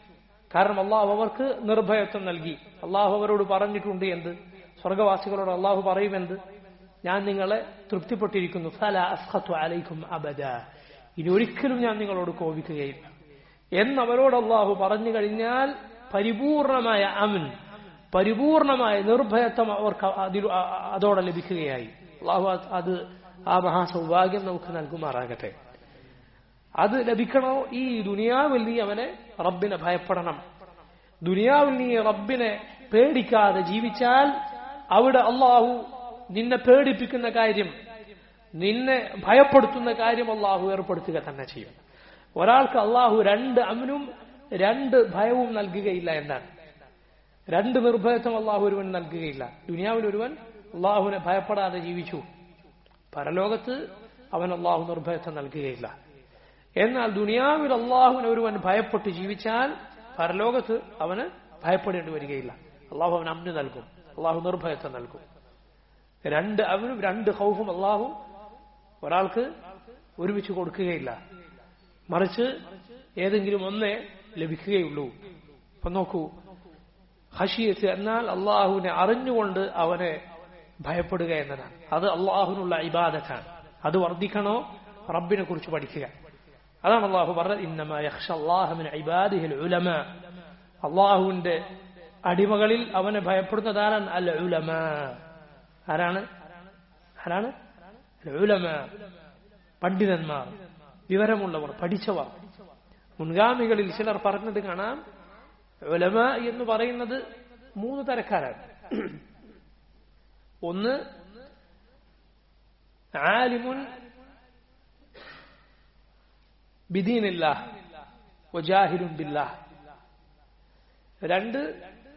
കാരണം അള്ളാഹു അവർക്ക് നിർഭയത്വം നൽകി അള്ളാഹു അവരോട് പറഞ്ഞിട്ടുണ്ട് എന്ത് സ്വർഗവാസികളോട് അള്ളാഹു പറയുമെന്ത് ഞാൻ നിങ്ങളെ തൃപ്തിപ്പെട്ടിരിക്കുന്നു ഫല അസ്ഖത്തു അലൈക്കും അബദ ഇനി ഒരിക്കലും ഞാൻ നിങ്ങളോട് കോപിക്കുകയില്ല എന്നവരോട് അള്ളാഹു പറഞ്ഞു കഴിഞ്ഞാൽ പരിപൂർണമായ അമൻ പരിപൂർണമായ നിർഭയത്വം അവർക്ക് അതിൽ അതോടെ ലഭിക്കുകയായി അള്ളാഹു അത് ആ മഹാസൗഭാഗ്യം നമുക്ക് നൽകുമാറാകട്ടെ അത് ലഭിക്കണോ ഈ ദുനിയാവിൽ നീ അവനെ റബ്ബിനെ ഭയപ്പെടണം ദുനിയാവിൽ നീ റബ്ബിനെ പേടിക്കാതെ ജീവിച്ചാൽ അവിടെ അള്ളാഹു നിന്നെ പേടിപ്പിക്കുന്ന കാര്യം നിന്നെ ഭയപ്പെടുത്തുന്ന കാര്യം അള്ളാഹു ഏർപ്പെടുത്തുക തന്നെ ചെയ്യും ഒരാൾക്ക് അള്ളാഹു രണ്ട് അമനും രണ്ട് ഭയവും നൽകുകയില്ല എന്നാണ് രണ്ട് നിർഭയത്വം അള്ളാഹു ഒരുവൻ നൽകുകയില്ല ദുനിയാവിൽ ഒരുവൻ അള്ളാഹുവിനെ ഭയപ്പെടാതെ ജീവിച്ചു പരലോകത്ത് അവൻ അള്ളാഹു നിർഭയത്വം നൽകുകയില്ല എന്നാൽ ദുനിയാവിൽ അള്ളാഹുവിനെ ഒരുവൻ ഭയപ്പെട്ട് ജീവിച്ചാൽ പരലോകത്ത് അവന് ഭയപ്പെടേണ്ടി വരികയില്ല അള്ളാഹു അവൻ അമ്ന് നൽകും അള്ളാഹു നിർഭയത്വം നൽകും രണ്ട് അവനും രണ്ട് ഹൗഫും അള്ളാഹു ഒരാൾക്ക് ഒരുമിച്ച് കൊടുക്കുകയില്ല മറിച്ച് ഏതെങ്കിലും ഒന്നേ ലഭിക്കുകയുള്ളൂ അപ്പൊ നോക്കൂ ഹഷിയത്ത് എന്നാൽ അള്ളാഹുവിനെ അറിഞ്ഞുകൊണ്ട് അവനെ ഭയപ്പെടുക എന്നതാണ് അത് അള്ളാഹുവിനുള്ള ഇബാദത്താണ് അത് വർദ്ധിക്കണോ റബ്ബിനെ കുറിച്ച് പഠിക്കുക അതാണ് അള്ളാഹു പറഞ്ഞത് ഇന്നമ ഇബാദിഹിൽ ഉലമ അള്ളാഹുവിന്റെ അടിമകളിൽ അവനെ ഭയപ്പെടുന്നത് ആരാണ് അൽ ഉലമ ആരാണ് ആരാണ് ഉലമ പണ്ഡിതന്മാർ വിവരമുള്ളവർ പഠിച്ചവർ മുൻഗാമികളിൽ ചിലർ പറഞ്ഞത് കാണാം ഉലമ എന്ന് പറയുന്നത് മൂന്ന് തരക്കാരാണ് ഒന്ന് ആലിമുൻ ബിദീനില്ല വജാഹിലുൻ ബില്ലാഹ് രണ്ട്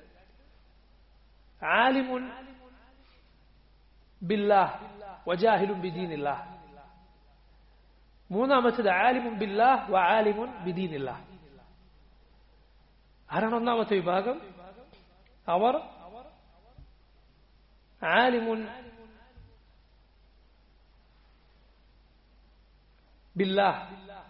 ആലിമുൻ ബില്ലാഹ് വജാഹിലുൻ ബിദീനില്ലാഹ് മൂന്നാമത്തത് ആലിമുൻ ബില്ലാഹ് വ ആലിമുൻ ബിദീനില്ലാഹ് ആരാണ് ഒന്നാമത്തെ വിഭാഗം അവർ ആലിമുൻ ബില്ലാഹ്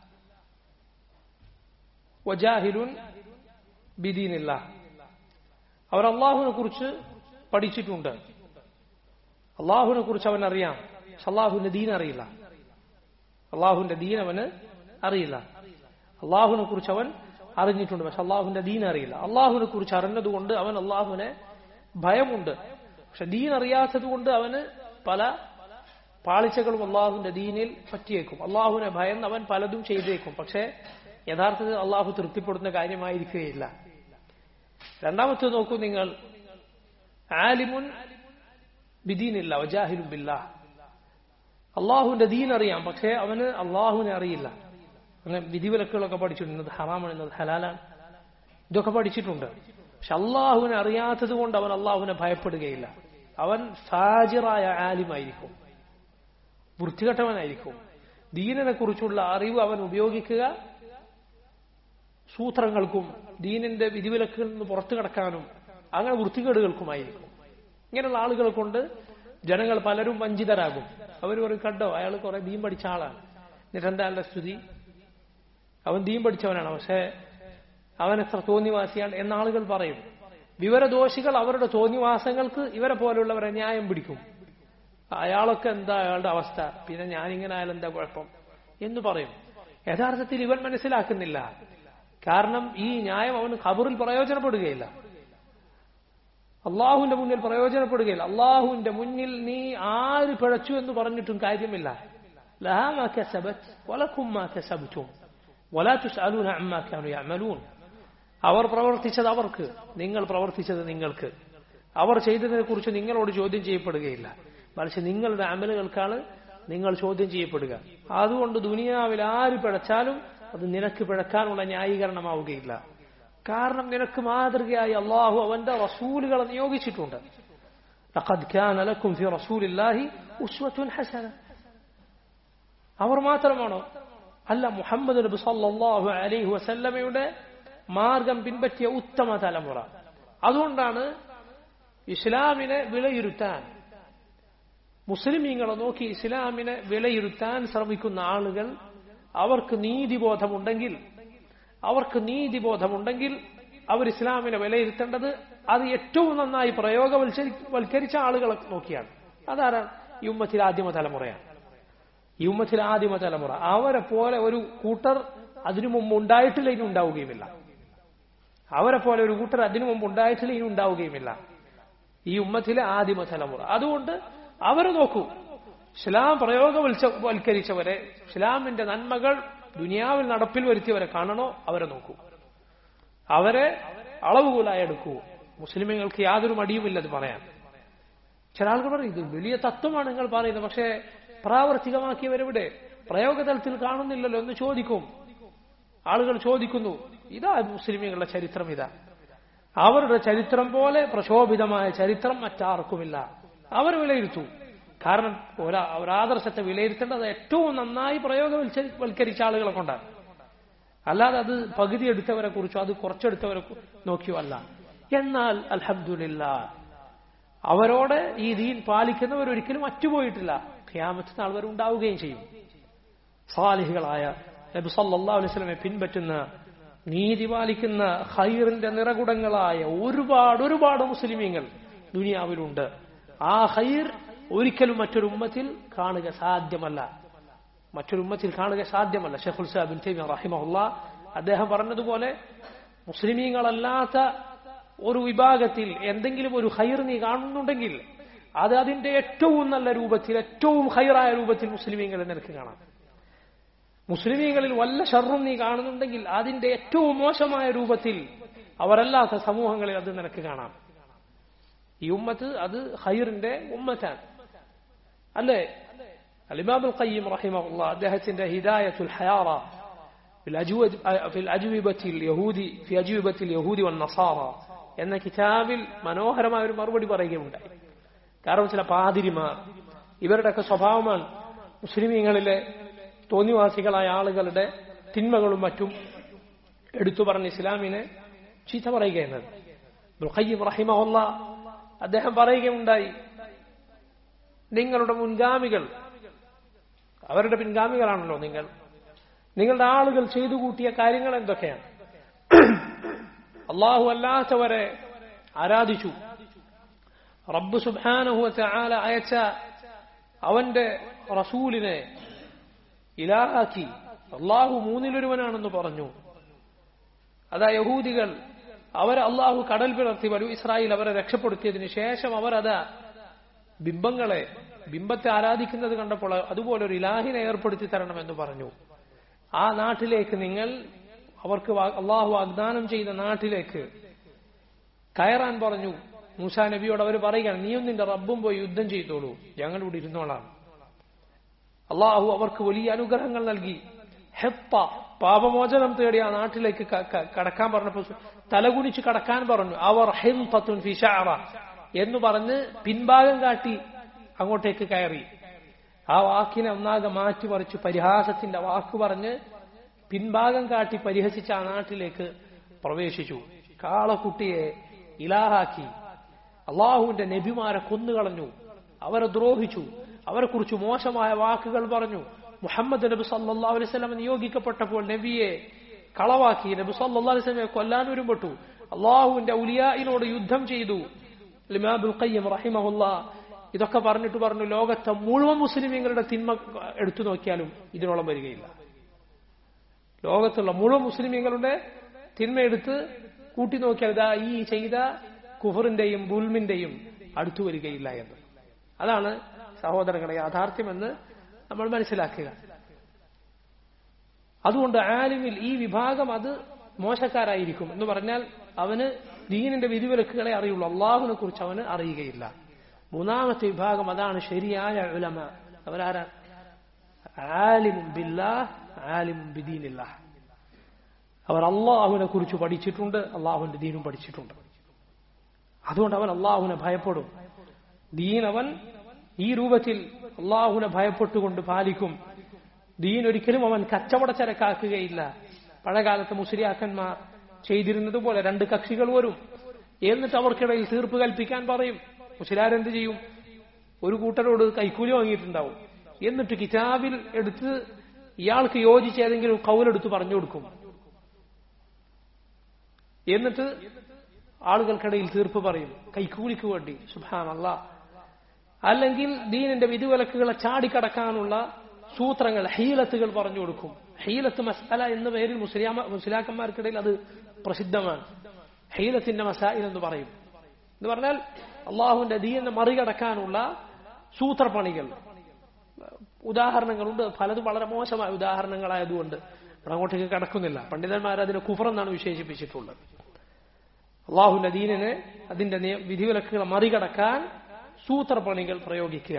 വജാഹിലുൻ ബിദീനില്ല അവർ അള്ളാഹുവിനെ കുറിച്ച് പഠിച്ചിട്ടുണ്ട് അള്ളാഹുവിനെ കുറിച്ച് അവൻ അറിയാം പക്ഷെ അള്ളാഹുവിന്റെ ദീൻ അറിയില്ല അള്ളാഹുവിന്റെ ദീൻ അവന് അറിയില്ല അള്ളാഹുവിനെ കുറിച്ച് അവൻ അറിഞ്ഞിട്ടുണ്ട് പക്ഷെ അള്ളാഹുവിന്റെ ദീൻ അറിയില്ല അള്ളാഹുവിനെ കുറിച്ച് അറിഞ്ഞതുകൊണ്ട് അവൻ അള്ളാഹുവിനെ ഭയമുണ്ട് പക്ഷെ ദീൻ അറിയാത്തത് കൊണ്ട് അവന് പല പാളിച്ചകളും അള്ളാഹുവിന്റെ ദീനിൽ പറ്റിയേക്കും അള്ളാഹുവിനെ ഭയന്ന് അവൻ പലതും ചെയ്തേക്കും പക്ഷേ യഥാർത്ഥത്തിൽ അള്ളാഹു തൃപ്തിപ്പെടുന്ന കാര്യമായിരിക്കുകയില്ല രണ്ടാമത്തെ നോക്കൂ നിങ്ങൾ ആലിമുൻ ബിദീനില്ല വജാഹിലും ബില്ല അള്ളാഹുവിന്റെ ദീൻ അറിയാം പക്ഷേ അവന് അള്ളാഹുവിനെ അറിയില്ല അങ്ങനെ വിധിവിലക്കുകളൊക്കെ പഠിച്ചിട്ടുണ്ട് ഇന്നത് ഹറാമാണ് ഇന്നത് ഹലാലാണ് ഇതൊക്കെ പഠിച്ചിട്ടുണ്ട് പക്ഷെ അള്ളാഹുവിനെ അറിയാത്തത് കൊണ്ട് അവൻ അള്ളാഹുവിനെ ഭയപ്പെടുകയില്ല അവൻ ഫാജിറായ ആലിമായിരിക്കും വൃത്തികെട്ടവനായിരിക്കും ദീനിനെ കുറിച്ചുള്ള അറിവ് അവൻ ഉപയോഗിക്കുക സൂത്രങ്ങൾക്കും ദീനിന്റെ വിധിവിലക്കുകളിൽ നിന്ന് പുറത്തു കടക്കാനും അങ്ങനെ വൃത്തികേടുകൾക്കുമായിരിക്കും ഇങ്ങനെയുള്ള ആളുകളെ കൊണ്ട് ജനങ്ങൾ പലരും വഞ്ചിതരാകും അവർ പറയും കണ്ടോ അയാൾ കുറെ ദീൻ പഠിച്ച ആളാണ് എന്നിട്ട് എന്താ അയാളുടെ സ്തുതി അവൻ ദീൻ പഠിച്ചവനാണ് പക്ഷേ അവൻ എത്ര തോന്നിവാസിയാണ് എന്ന ആളുകൾ പറയും വിവരദോഷികൾ അവരുടെ തോന്നിവാസങ്ങൾക്ക് ഇവരെ പോലുള്ളവരെ ന്യായം പിടിക്കും അയാളൊക്കെ എന്താ അയാളുടെ അവസ്ഥ പിന്നെ ഞാനിങ്ങനെ അയാൾ എന്താ കുഴപ്പം എന്ന് പറയും യഥാർത്ഥത്തിൽ ഇവൻ മനസ്സിലാക്കുന്നില്ല കാരണം ഈ ന്യായം അവന് ഖബറിൽ പ്രയോജനപ്പെടുകയില്ല അള്ളാഹുവിന്റെ മുന്നിൽ പ്രയോജനപ്പെടുകയില്ല അള്ളാഹുവിന്റെ മുന്നിൽ നീ ആര് പിഴച്ചു എന്ന് പറഞ്ഞിട്ടും കാര്യമില്ല അവർ പ്രവർത്തിച്ചത് അവർക്ക് നിങ്ങൾ പ്രവർത്തിച്ചത് നിങ്ങൾക്ക് അവർ ചെയ്തതിനെ കുറിച്ച് നിങ്ങളോട് ചോദ്യം ചെയ്യപ്പെടുകയില്ല മറിച്ച് നിങ്ങളുടെ അമലുകൾക്കാണ് നിങ്ങൾ ചോദ്യം ചെയ്യപ്പെടുക അതുകൊണ്ട് ദുനിയാവിൽ ആര് പിഴച്ചാലും അത് നിനക്ക് പിഴക്കാനുള്ള ന്യായീകരണമാവുകയില്ല കാരണം നിനക്ക് മാതൃകയായി അള്ളാഹു അവന്റെ റസൂലുകളെ നിയോഗിച്ചിട്ടുണ്ട് لقد كان لكم في رسول الله أسوة حسنة അവർ മാത്രമാണോ അല്ല മുഹമ്മദ് നബി സല്ലല്ലാഹു അലൈഹി വസല്ലമയുടെ മാർഗം പിൻപറ്റിയ ഉത്തമ തലമുറ അതുകൊണ്ടാണ് ഇസ്ലാമിനെ വിലയിരുത്താൻ മുസ്ലിമീങ്ങളെ നോക്കി ഇസ്ലാമിനെ വിലയിരുത്താൻ ശ്രമിക്കുന്ന ആളുകൾ അവർക്ക് നീതിബോധമുണ്ടെങ്കിൽ അവർക്ക് നീതിബോധമുണ്ടെങ്കിൽ അവർ ഇസ്ലാമിനെ വിലയിരുത്തേണ്ടത് അത് ഏറ്റവും നന്നായി പ്രയോഗവൽക്കരിച്ച ആളുകളെ നോക്കിയാണ് അതാരാണ് ഈ ഉമ്മത്തിലെ ആദ്യമ തലമുറയാണ് ഈ ഉമ്മത്തിലെ ആദിമ തലമുറ അവരെ പോലെ ഒരു കൂട്ടർ അതിനു മുമ്പ് ഉണ്ടായിട്ടില്ല ഇനി ഉണ്ടാവുകയുമില്ല അവരെ പോലെ ഒരു കൂട്ടർ അതിനു മുമ്പ് ഉണ്ടായിട്ടില്ല ഇനി ഉണ്ടാവുകയുമില്ല ഈ ഉമ്മത്തിലെ ആദിമ തലമുറ അതുകൊണ്ട് അവരെ നോക്കൂ ഇസ്ലാം പ്രയോഗവൽക്കരിച്ചവരെ ഇസ്ലാമിന്റെ നന്മകൾ ദുനിയാവിൽ നടപ്പിൽ വരുത്തിയവരെ കാണണോ അവരെ നോക്കൂ അവരെ അളവുകൂലായി എടുക്കൂ മുസ്ലിമുകൾക്ക് യാതൊരു മടിയുമില്ലത് പറയാൻ ചില ആളുകൾ പറയും ഇത് വലിയ തത്വമാണ് നിങ്ങൾ പറയുന്നത് പക്ഷേ പ്രാവർത്തികമാക്കിയവരെവിടെ പ്രയോഗതലത്തിൽ കാണുന്നില്ലല്ലോ എന്ന് ചോദിക്കും ആളുകൾ ചോദിക്കുന്നു ഇതാ മുസ്ലിമുകളുടെ ചരിത്രം ഇതാ അവരുടെ ചരിത്രം പോലെ പ്രശോഭിതമായ ചരിത്രം മറ്റാർക്കുമില്ല അവർ വിലയിരുത്തൂ കാരണം ഒരാദർശത്തെ വിലയിരുത്തേണ്ടത് ഏറ്റവും നന്നായി പ്രയോഗവൽക്കരിച്ച ആളുകളെ കൊണ്ടാണ് അല്ലാതെ അത് പകുതി എടുത്തവരെ കുറിച്ചോ അത് കുറച്ചെടുത്തവരെ നോക്കിയോ അല്ല എന്നാൽ അൽഹമില്ല അവരോട് ഈ ദീൻ പാലിക്കുന്നവർ ഒരിക്കലും അറ്റുപോയിട്ടില്ല ഖിയാമത്ത് നാൾ വരെ ഉണ്ടാവുകയും ചെയ്യും സാലിഹികളായ നബി സല്ലാ അലൈസ്ലമെ പിൻപറ്റുന്ന നീതി പാലിക്കുന്ന ഹൈറിന്റെ നിറകുടങ്ങളായ ഒരുപാട് ഒരുപാട് മുസ്ലിമീങ്ങൾ ദുനിയാവിലുണ്ട് ആ ഹൈർ ഒരിക്കലും മറ്റൊരു ഉമ്മത്തിൽ കാണുക സാധ്യമല്ല മറ്റൊരു ഉമ്മത്തിൽ കാണുക സാധ്യമല്ല ഷെഖുൽ സാബിൻ തൈമി റഹിമഹുല്ല അദ്ദേഹം പറഞ്ഞതുപോലെ മുസ്ലിമീങ്ങളല്ലാത്ത ഒരു വിഭാഗത്തിൽ എന്തെങ്കിലും ഒരു ഹൈർ നീ കാണുന്നുണ്ടെങ്കിൽ അത് അതിന്റെ ഏറ്റവും നല്ല രൂപത്തിൽ ഏറ്റവും ഹൈറായ രൂപത്തിൽ മുസ്ലിമീങ്ങളെ നിനക്ക് കാണാം മുസ്ലിമീങ്ങളിൽ വല്ല ഷർറും നീ കാണുന്നുണ്ടെങ്കിൽ അതിന്റെ ഏറ്റവും മോശമായ രൂപത്തിൽ അവരല്ലാത്ത സമൂഹങ്ങളിൽ അത് നിനക്ക് കാണാം ഈ ഉമ്മത്ത് അത് ഹൈറിന്റെ ഉമ്മത്താണ് അല്ലേ അലിമാബുൽ ഖയ്യിം റഹിമഹുള്ള അദ്ദേഹത്തിന്റെ ഹിദായത്തുൽ ഹയാറ في الأجوبة اليهودي في أجوبة اليهود والنصارى എന്ന കിതാബിൽ മനോഹരമായ ഒരു മറുപടി പറയുകയുണ്ടായി കാരണം ചില പാതിരിമാർ ഇവരുടെയൊക്കെ സ്വഭാവമാണ് മുസ്ലിമീങ്ങളിലെ തോന്നിവാസികളായ ആളുകളുടെ തിന്മകളും മറ്റും എടുത്തു പറഞ്ഞ് ഇസ്ലാമിനെ ചീത്ത പറയുക എന്നത് ഖയ്യിം റഹിമഹുല്ല അദ്ദേഹം പറയുകയുണ്ടായി നിങ്ങളുടെ മുൻഗാമികൾ അവരുടെ പിൻഗാമികളാണല്ലോ നിങ്ങൾ നിങ്ങളുടെ ആളുകൾ ചെയ്തു കൂട്ടിയ കാര്യങ്ങൾ എന്തൊക്കെയാണ് അള്ളാഹു അല്ലാത്തവരെ ആരാധിച്ചു റബ്ബ് സുബാനഹുവത്തെ ആല അയച്ച അവന്റെ റസൂലിനെ ഇലാഹാക്കി അള്ളാഹു മൂന്നിലൊരുവനാണെന്ന് പറഞ്ഞു അതാ യഹൂദികൾ അവരെ അള്ളാഹു കടൽ പിളർത്തി വലു ഇസ്രായേൽ അവരെ രക്ഷപ്പെടുത്തിയതിനു ശേഷം അവരതാ ബിംബങ്ങളെ ബിംബത്തെ ആരാധിക്കുന്നത് കണ്ടപ്പോൾ അതുപോലെ ഒരു ഇലാഹിനെ ഏർപ്പെടുത്തി തരണമെന്ന് പറഞ്ഞു ആ നാട്ടിലേക്ക് നിങ്ങൾ അവർക്ക് അള്ളാഹു വാഗ്ദാനം ചെയ്ത നാട്ടിലേക്ക് കയറാൻ പറഞ്ഞു മൂസാ നബിയോട് അവർ പറയുകയാണ് നീയും നിന്റെ റബ്ബും പോയി യുദ്ധം ചെയ്തോളൂ ഞങ്ങൾ ഇവിടെ ഇരുന്നോളാം അള്ളാഹു അവർക്ക് വലിയ അനുഗ്രഹങ്ങൾ നൽകി ഹെപ്പ പാപമോചനം തേടി ആ നാട്ടിലേക്ക് കടക്കാൻ പറഞ്ഞപ്പോൾ തലകുനിച്ച് കടക്കാൻ പറഞ്ഞു അവർ ഹെൽപത്തുൻ ഫിഷാറ എന്ന് പറഞ്ഞ് പിൻഭാഗം കാട്ടി അങ്ങോട്ടേക്ക് കയറി ആ വാക്കിനെ ഒന്നാകെ മാറ്റിമറിച്ച് പരിഹാസത്തിന്റെ വാക്ക് പറഞ്ഞ് പിൻഭാഗം കാട്ടി പരിഹസിച്ച ആ നാട്ടിലേക്ക് പ്രവേശിച്ചു കാളക്കുട്ടിയെ ഇലാഹാക്കി അള്ളാഹുവിന്റെ നബിമാരെ കൊന്നുകളഞ്ഞു അവരെ ദ്രോഹിച്ചു അവരെ കുറിച്ച് മോശമായ വാക്കുകൾ പറഞ്ഞു മുഹമ്മദ് നബി സല്ലാ അലൈവല്ലം നിയോഗിക്കപ്പെട്ടപ്പോൾ നബിയെ കളവാക്കി നബി സല്ലാ അലൈവലമെ കൊല്ലാൻ ഒരുമ്പെട്ടു അള്ളാഹുവിന്റെ ഉലിയായിനോട് യുദ്ധം ചെയ്തു ലിമാബുൽ ഖയ്യം റഹിമഹുല്ല ഇതൊക്കെ പറഞ്ഞിട്ട് പറഞ്ഞു ലോകത്തെ മുഴുവൻ മുസ്ലിമീങ്ങളുടെ തിന്മ എടുത്തു നോക്കിയാലും ഇതിനോളം വരികയില്ല ലോകത്തുള്ള മുഴുവൻ മുസ്ലിമീങ്ങളുടെ തിന്മ എടുത്ത് കൂട്ടി നോക്കിയാൽ ഇതാ ഈ ചെയ്ത കുഫറിന്റെയും ബുൽമിന്റെയും അടുത്തു വരികയില്ല എന്ന് അതാണ് സഹോദരങ്ങളെ യാഥാർത്ഥ്യമെന്ന് നമ്മൾ മനസ്സിലാക്കുക അതുകൊണ്ട് ആലിമിൽ ഈ വിഭാഗം അത് മോശക്കാരായിരിക്കും എന്ന് പറഞ്ഞാൽ അവന് ദീനിന്റെ വിധിവിലക്കുകളെ അറിയുള്ളൂ അള്ളാഹുവിനെ കുറിച്ച് അവന് അറിയുകയില്ല മൂന്നാമത്തെ വിഭാഗം അതാണ് ശരിയായ ഉലമ അവരാരാ ആലിമും ബില്ലാഹ് ആലിമും ബിദീനില്ല അവർ അള്ളാഹുവിനെ കുറിച്ച് പഠിച്ചിട്ടുണ്ട് അള്ളാഹുവിന്റെ ദീനും പഠിച്ചിട്ടുണ്ട് അതുകൊണ്ട് അവൻ അള്ളാഹുവിനെ ഭയപ്പെടും ദീൻ അവൻ ഈ രൂപത്തിൽ അള്ളാഹുവിനെ ഭയപ്പെട്ടുകൊണ്ട് പാലിക്കും ദീൻ ഒരിക്കലും അവൻ കച്ചവട ചരക്കാക്കുകയില്ല പഴയകാലത്ത് മുസ്ലിയാക്കന്മാർ ചെയ്തിരുന്നത് പോലെ രണ്ട് കക്ഷികൾ വരും എന്നിട്ട് അവർക്കിടയിൽ തീർപ്പ് കൽപ്പിക്കാൻ പറയും മുസ്ലിയാരെന്ത് ചെയ്യും ഒരു കൂട്ടരോട് കൈക്കൂലി വാങ്ങിയിട്ടുണ്ടാവും എന്നിട്ട് കിതാബിൽ എടുത്ത് ഇയാൾക്ക് യോജിച്ച ഏതെങ്കിലും കൗലെടുത്ത് പറഞ്ഞു കൊടുക്കും എന്നിട്ട് ആളുകൾക്കിടയിൽ തീർപ്പ് പറയും കൈക്കൂലിക്ക് വേണ്ടി സുഭാൻ അല്ല അല്ലെങ്കിൽ ദീനിന്റെ വിധിവിലക്കുകളെ ചാടിക്കടക്കാനുള്ള സൂത്രങ്ങൾ ഹീലത്തുകൾ പറഞ്ഞു കൊടുക്കും ഹീലത്ത് മസാല എന്ന പേരിൽ മുസ്ലിയാമ മുസ്ലിയാക്കന്മാർക്കിടയിൽ അത് പ്രസിദ്ധമാണ് ഹീലത്തിന്റെ മസായിൽ എന്ന് പറയും എന്ന് പറഞ്ഞാൽ അള്ളാഹുവിന്റെ ദീനിനെ മറികടക്കാനുള്ള സൂത്രപ്പണികൾ ഉദാഹരണങ്ങളുണ്ട് പലതും വളരെ മോശമായ ഉദാഹരണങ്ങളായതുകൊണ്ട് ഇവിടെ അങ്ങോട്ടേക്ക് കടക്കുന്നില്ല പണ്ഡിതന്മാർ അതിനെ കുഫറെന്നാണ് വിശേഷിപ്പിച്ചിട്ടുള്ളത് അള്ളാഹുവിന്റെ ദീനിനെ അതിന്റെ വിധിവിലക്കുകളെ മറികടക്കാൻ സൂത്രപ്പണികൾ പ്രയോഗിക്കുക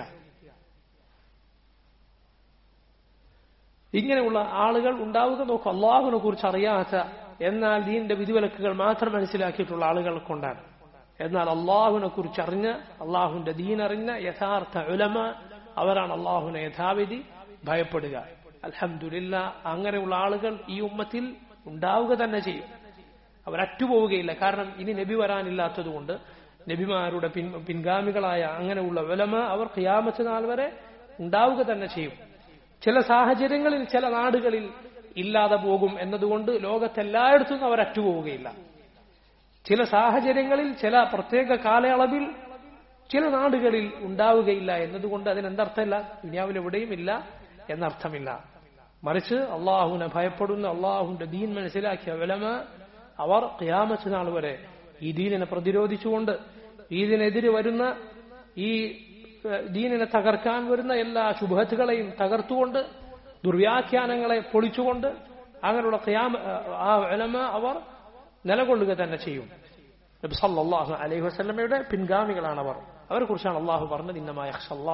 ഇങ്ങനെയുള്ള ആളുകൾ ഉണ്ടാവുക നോക്കും അള്ളാഹുവിനെ കുറിച്ച് അറിയാത്ത എന്നാൽ ദീനിന്റെ വിധിവിലക്കുകൾ മാത്രം മനസ്സിലാക്കിയിട്ടുള്ള ആളുകൾ കൊണ്ടാണ് എന്നാൽ അള്ളാഹുവിനെ കുറിച്ച് അറിഞ്ഞ് അള്ളാഹുവിന്റെ ദീൻ അറിഞ്ഞ യഥാർത്ഥ ഉലമ അവരാണ് അള്ളാഹുവിനെ യഥാവിധി ഭയപ്പെടുക അലഹമില്ല അങ്ങനെയുള്ള ആളുകൾ ഈ ഉമ്മത്തിൽ ഉണ്ടാവുക തന്നെ ചെയ്യും അവരറ്റുപോവുകയില്ല കാരണം ഇനി നബി വരാനില്ലാത്തതുകൊണ്ട് നബിമാരുടെ പിൻ പിൻഗാമികളായ അങ്ങനെയുള്ള ഉലമ അവർ ഖിയാമത്ത് നാൾ വരെ ഉണ്ടാവുക തന്നെ ചെയ്യും ചില സാഹചര്യങ്ങളിൽ ചില നാടുകളിൽ ഇല്ലാതെ പോകും എന്നതുകൊണ്ട് ലോകത്തെല്ലായിടത്തും അവർ അറ്റുപോവുകയില്ല ചില സാഹചര്യങ്ങളിൽ ചില പ്രത്യേക കാലയളവിൽ ചില നാടുകളിൽ ഉണ്ടാവുകയില്ല എന്നതുകൊണ്ട് അതിനെന്തർത്ഥമില്ല ദുനിയാവിൽ എവിടെയും ഇല്ല എന്നർത്ഥമില്ല മറിച്ച് അള്ളാഹുവിനെ ഭയപ്പെടുന്ന അള്ളാഹുവിന്റെ ദീൻ മനസ്സിലാക്കിയ വിലമ അവർ ഖിയാമത്ത് നാൾ വരെ ഈ ദീനിനെ പ്രതിരോധിച്ചുകൊണ്ട് ഇതിനെതിരെ വരുന്ന ഈ ദീനിനെ തകർക്കാൻ വരുന്ന എല്ലാ ശുഭത്തുകളെയും തകർത്തുകൊണ്ട് ദുർവ്യാഖ്യാനങ്ങളെ പൊളിച്ചുകൊണ്ട് അങ്ങനെയുള്ള ഖിയാമ ആ വിലമ അവർ നിലകൊള്ളുക തന്നെ ചെയ്യും നബി സല്ലല്ലാഹു അലൈഹി വസല്ലമയുടെ പിൻഗാമികളാണ് അവർ അവരെ കുറിച്ചാണ് അള്ളാഹു പറഞ്ഞത് ഇന്നമായ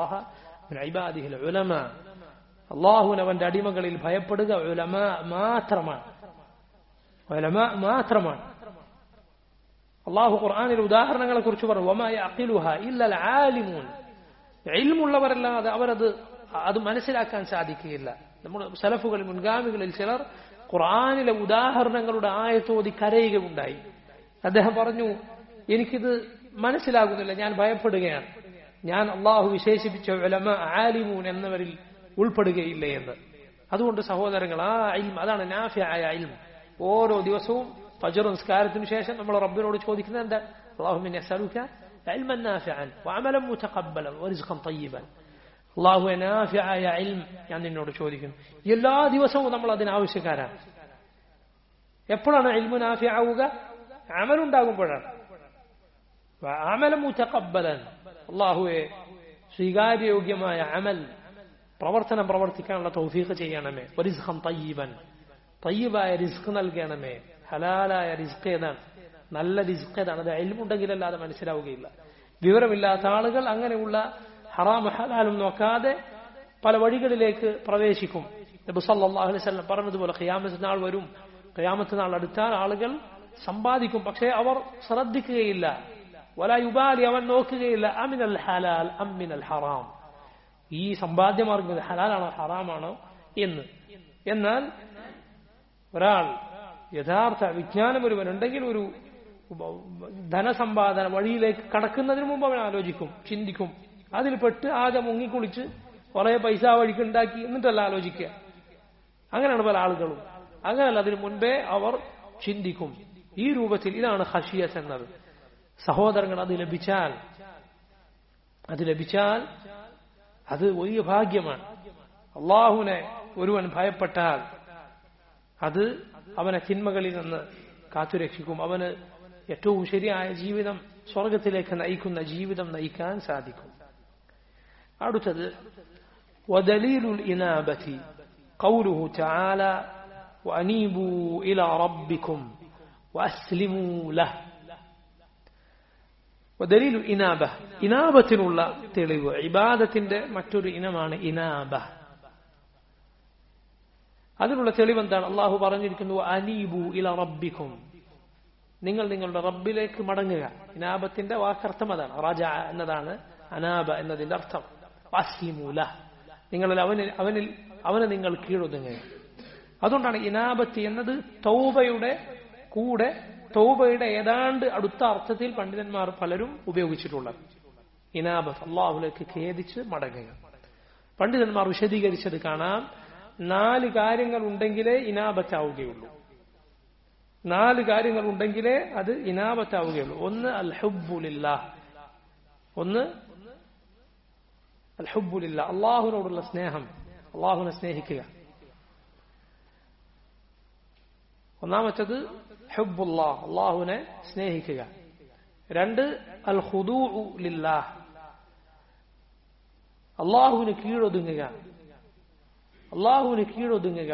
ഉലമ അള്ളാഹുവിന് അവന്റെ അടിമകളിൽ ഭയപ്പെടുക ഉലമ മാത്രമാണ് ഉലമ മാത്രമാണ് അള്ളാഹു ഖുർആാനിൽ ഉദാഹരണങ്ങളെ കുറിച്ച് പറഞ്ഞു ഒമായ അഖിലുഹ ഇല്ലൽ ആലിമൂൻ ഇൽമുള്ളവരല്ലാതെ അവരത് അത് മനസ്സിലാക്കാൻ സാധിക്കുകയില്ല നമ്മുടെ സലഫുകളിൽ മുൻഗാമികളിൽ ചിലർ ഖുർആാനിലെ ഉദാഹരണങ്ങളുടെ ആയത്തോതി കരയുകയുണ്ടായി അദ്ദേഹം പറഞ്ഞു എനിക്കിത് മനസ്സിലാകുന്നില്ല ഞാൻ ഭയപ്പെടുകയാണ് ഞാൻ അള്ളാഹു വിശേഷിപ്പിച്ച ഉലമ ആലിമൂൻ എന്നവരിൽ ഉൾപ്പെടുകയില്ലേ എന്ന് അതുകൊണ്ട് സഹോദരങ്ങൾ ആ ഇൽം അതാണ് നാഫിയായ ഇൽം ഓരോ ദിവസവും ഫജർ നിസ്കാരത്തിനു ശേഷം നമ്മൾ റബ്ബിനോട് ചോദിക്കുന്നത് എന്താ അള്ളാഹുമിനെ സലുക്ക علما نافعا وعملا متقبلا ورزقا طيبا അള്ളാഹു നാഫിയായ ഇൽം ഞാൻ നിന്നോട് ചോദിക്കുന്നു എല്ലാ ദിവസവും നമ്മൾ അതിന് ആവശ്യക്കാരാണ് എപ്പോഴാണ് ഇൽമു നാഫിയാവുക അമലുണ്ടാകുമ്പോഴാണ് അമലം മുത്തക്കബലൻ അള്ളാഹുവെ സ്വീകാര്യയോഗ്യമായ അമൽ പ്രവർത്തനം പ്രവർത്തിക്കാനുള്ള തൗഫീഖ് ചെയ്യണമേ റിസ്ഖം തയ്യബൻ തയ്യബായ റിസ്ക് നൽകണമേ ഹലാലായ റിസ്ക് ഏതാണ് നല്ല റിസ്ക് ഏതാണ് അത് എൽമുണ്ടെങ്കിലല്ലാതെ മനസ്സിലാവുകയില്ല വിവരമില്ലാത്ത ആളുകൾ അങ്ങനെയുള്ള ഹറാം ഹലാലും നോക്കാതെ പല വഴികളിലേക്ക് പ്രവേശിക്കും നബി സല്ലല്ലാഹു അലൈഹി വസല്ലം പറഞ്ഞതുപോലെ ഖിയാമത്ത് നാൾ വരും ഖിയാമത്ത് നാൾ അടുത്താൽ ആളുകൾ സമ്പാദിക്കും പക്ഷേ അവർ ശ്രദ്ധിക്കുകയില്ല വലായുബാലി അവൻ നോക്കുകയില്ല അമിനൽ ഹലാൽ അമ്മിനൽ ഹറാം ഈ സമ്പാദ്യമാർഗം ഹലാലാണോ ഹറാമാണോ എന്ന് എന്നാൽ ഒരാൾ യഥാർത്ഥ വിജ്ഞാനം ഒരുവനുണ്ടെങ്കിൽ ഒരു ധനസമ്പാദന വഴിയിലേക്ക് കടക്കുന്നതിന് മുമ്പ് അവൻ ആലോചിക്കും ചിന്തിക്കും അതിൽ പെട്ട് ആകെ മുങ്ങിക്കുളിച്ച് കുറെ പൈസ വഴിക്ക് ഉണ്ടാക്കി എന്നിട്ടല്ല ആലോചിക്കുക അങ്ങനെയാണ് പല ആളുകളും അങ്ങനെയല്ല അതിനു മുൻപേ അവർ ചിന്തിക്കും ഈ രൂപത്തിൽ ഇതാണ് ഹഷിയസ് എന്നത് സഹോദരങ്ങൾ അത് ലഭിച്ചാൽ അത് ലഭിച്ചാൽ അത് വലിയ ഭാഗ്യമാണ് അള്ളാഹുവിനെ ഒരുവൻ ഭയപ്പെട്ടാൽ അത് അവനെ തിന്മകളിൽ നിന്ന് കാത്തുരക്ഷിക്കും അവന് ഏറ്റവും ശരിയായ ജീവിതം സ്വർഗത്തിലേക്ക് നയിക്കുന്ന ജീവിതം നയിക്കാൻ സാധിക്കും അടുത്തത് ودليل الإنابة قوله تعالى وأنيبوا إلى ربكم وأسلموا له ودليل الإنابة إنابة الله തെളിവ് ഇബാദത്തിന്റെ മറ്റൊരു ഇനമാണ് ഇനാബ അതിനുള്ള തെളിവ് എന്താണ് അള്ളാഹു പറഞ്ഞിരിക്കുന്നു അനീബു ഇല റബ്ബിക്കും നിങ്ങൾ നിങ്ങളുടെ റബ്ബിലേക്ക് മടങ്ങുക ഇനാബത്തിന്റെ വാക്കർത്ഥം അതാണ് റജ എന്നതാണ് അനാബ എന്നതിന്റെ അർത്ഥം വാസ്ലിമൂല നിങ്ങളിൽ അവനിൽ അവനിൽ അവന് നിങ്ങൾ കീഴൊതുങ്ങുക അതുകൊണ്ടാണ് ഇനാബത്ത് എന്നത് തൗബയുടെ കൂടെ തൗബയുടെ ഏതാണ്ട് അടുത്ത അർത്ഥത്തിൽ പണ്ഡിതന്മാർ പലരും ഉപയോഗിച്ചിട്ടുള്ളത് ഇനാബത്ത് അള്ളാഹുലേക്ക് ഖേദിച്ച് മടങ്ങുക പണ്ഡിതന്മാർ വിശദീകരിച്ചത് കാണാം നാല് കാര്യങ്ങൾ ഉണ്ടെങ്കിലേ ഇനാബത്താവുകയുള്ളൂ നാല് കാര്യങ്ങൾ ഉണ്ടെങ്കിലേ അത് ഇനാപത്താവുകയുള്ളൂ ഒന്ന് അൽ ഹുബുലില്ല ഒന്ന് അൽ ഹുബുലില്ല അള്ളാഹുവിനോടുള്ള സ്നേഹം അള്ളാഹുവിനെ സ്നേഹിക്കുക ഒന്നാമത്തത് ഹുബുല്ലാ അള്ളാഹുവിനെ സ്നേഹിക്കുക രണ്ട് അൽ ഹുദൂ ലില്ലാഹ് അള്ളാഹുവിന് കീഴൊതുങ്ങുക അള്ളാഹുവിന് കീഴൊതുങ്ങുക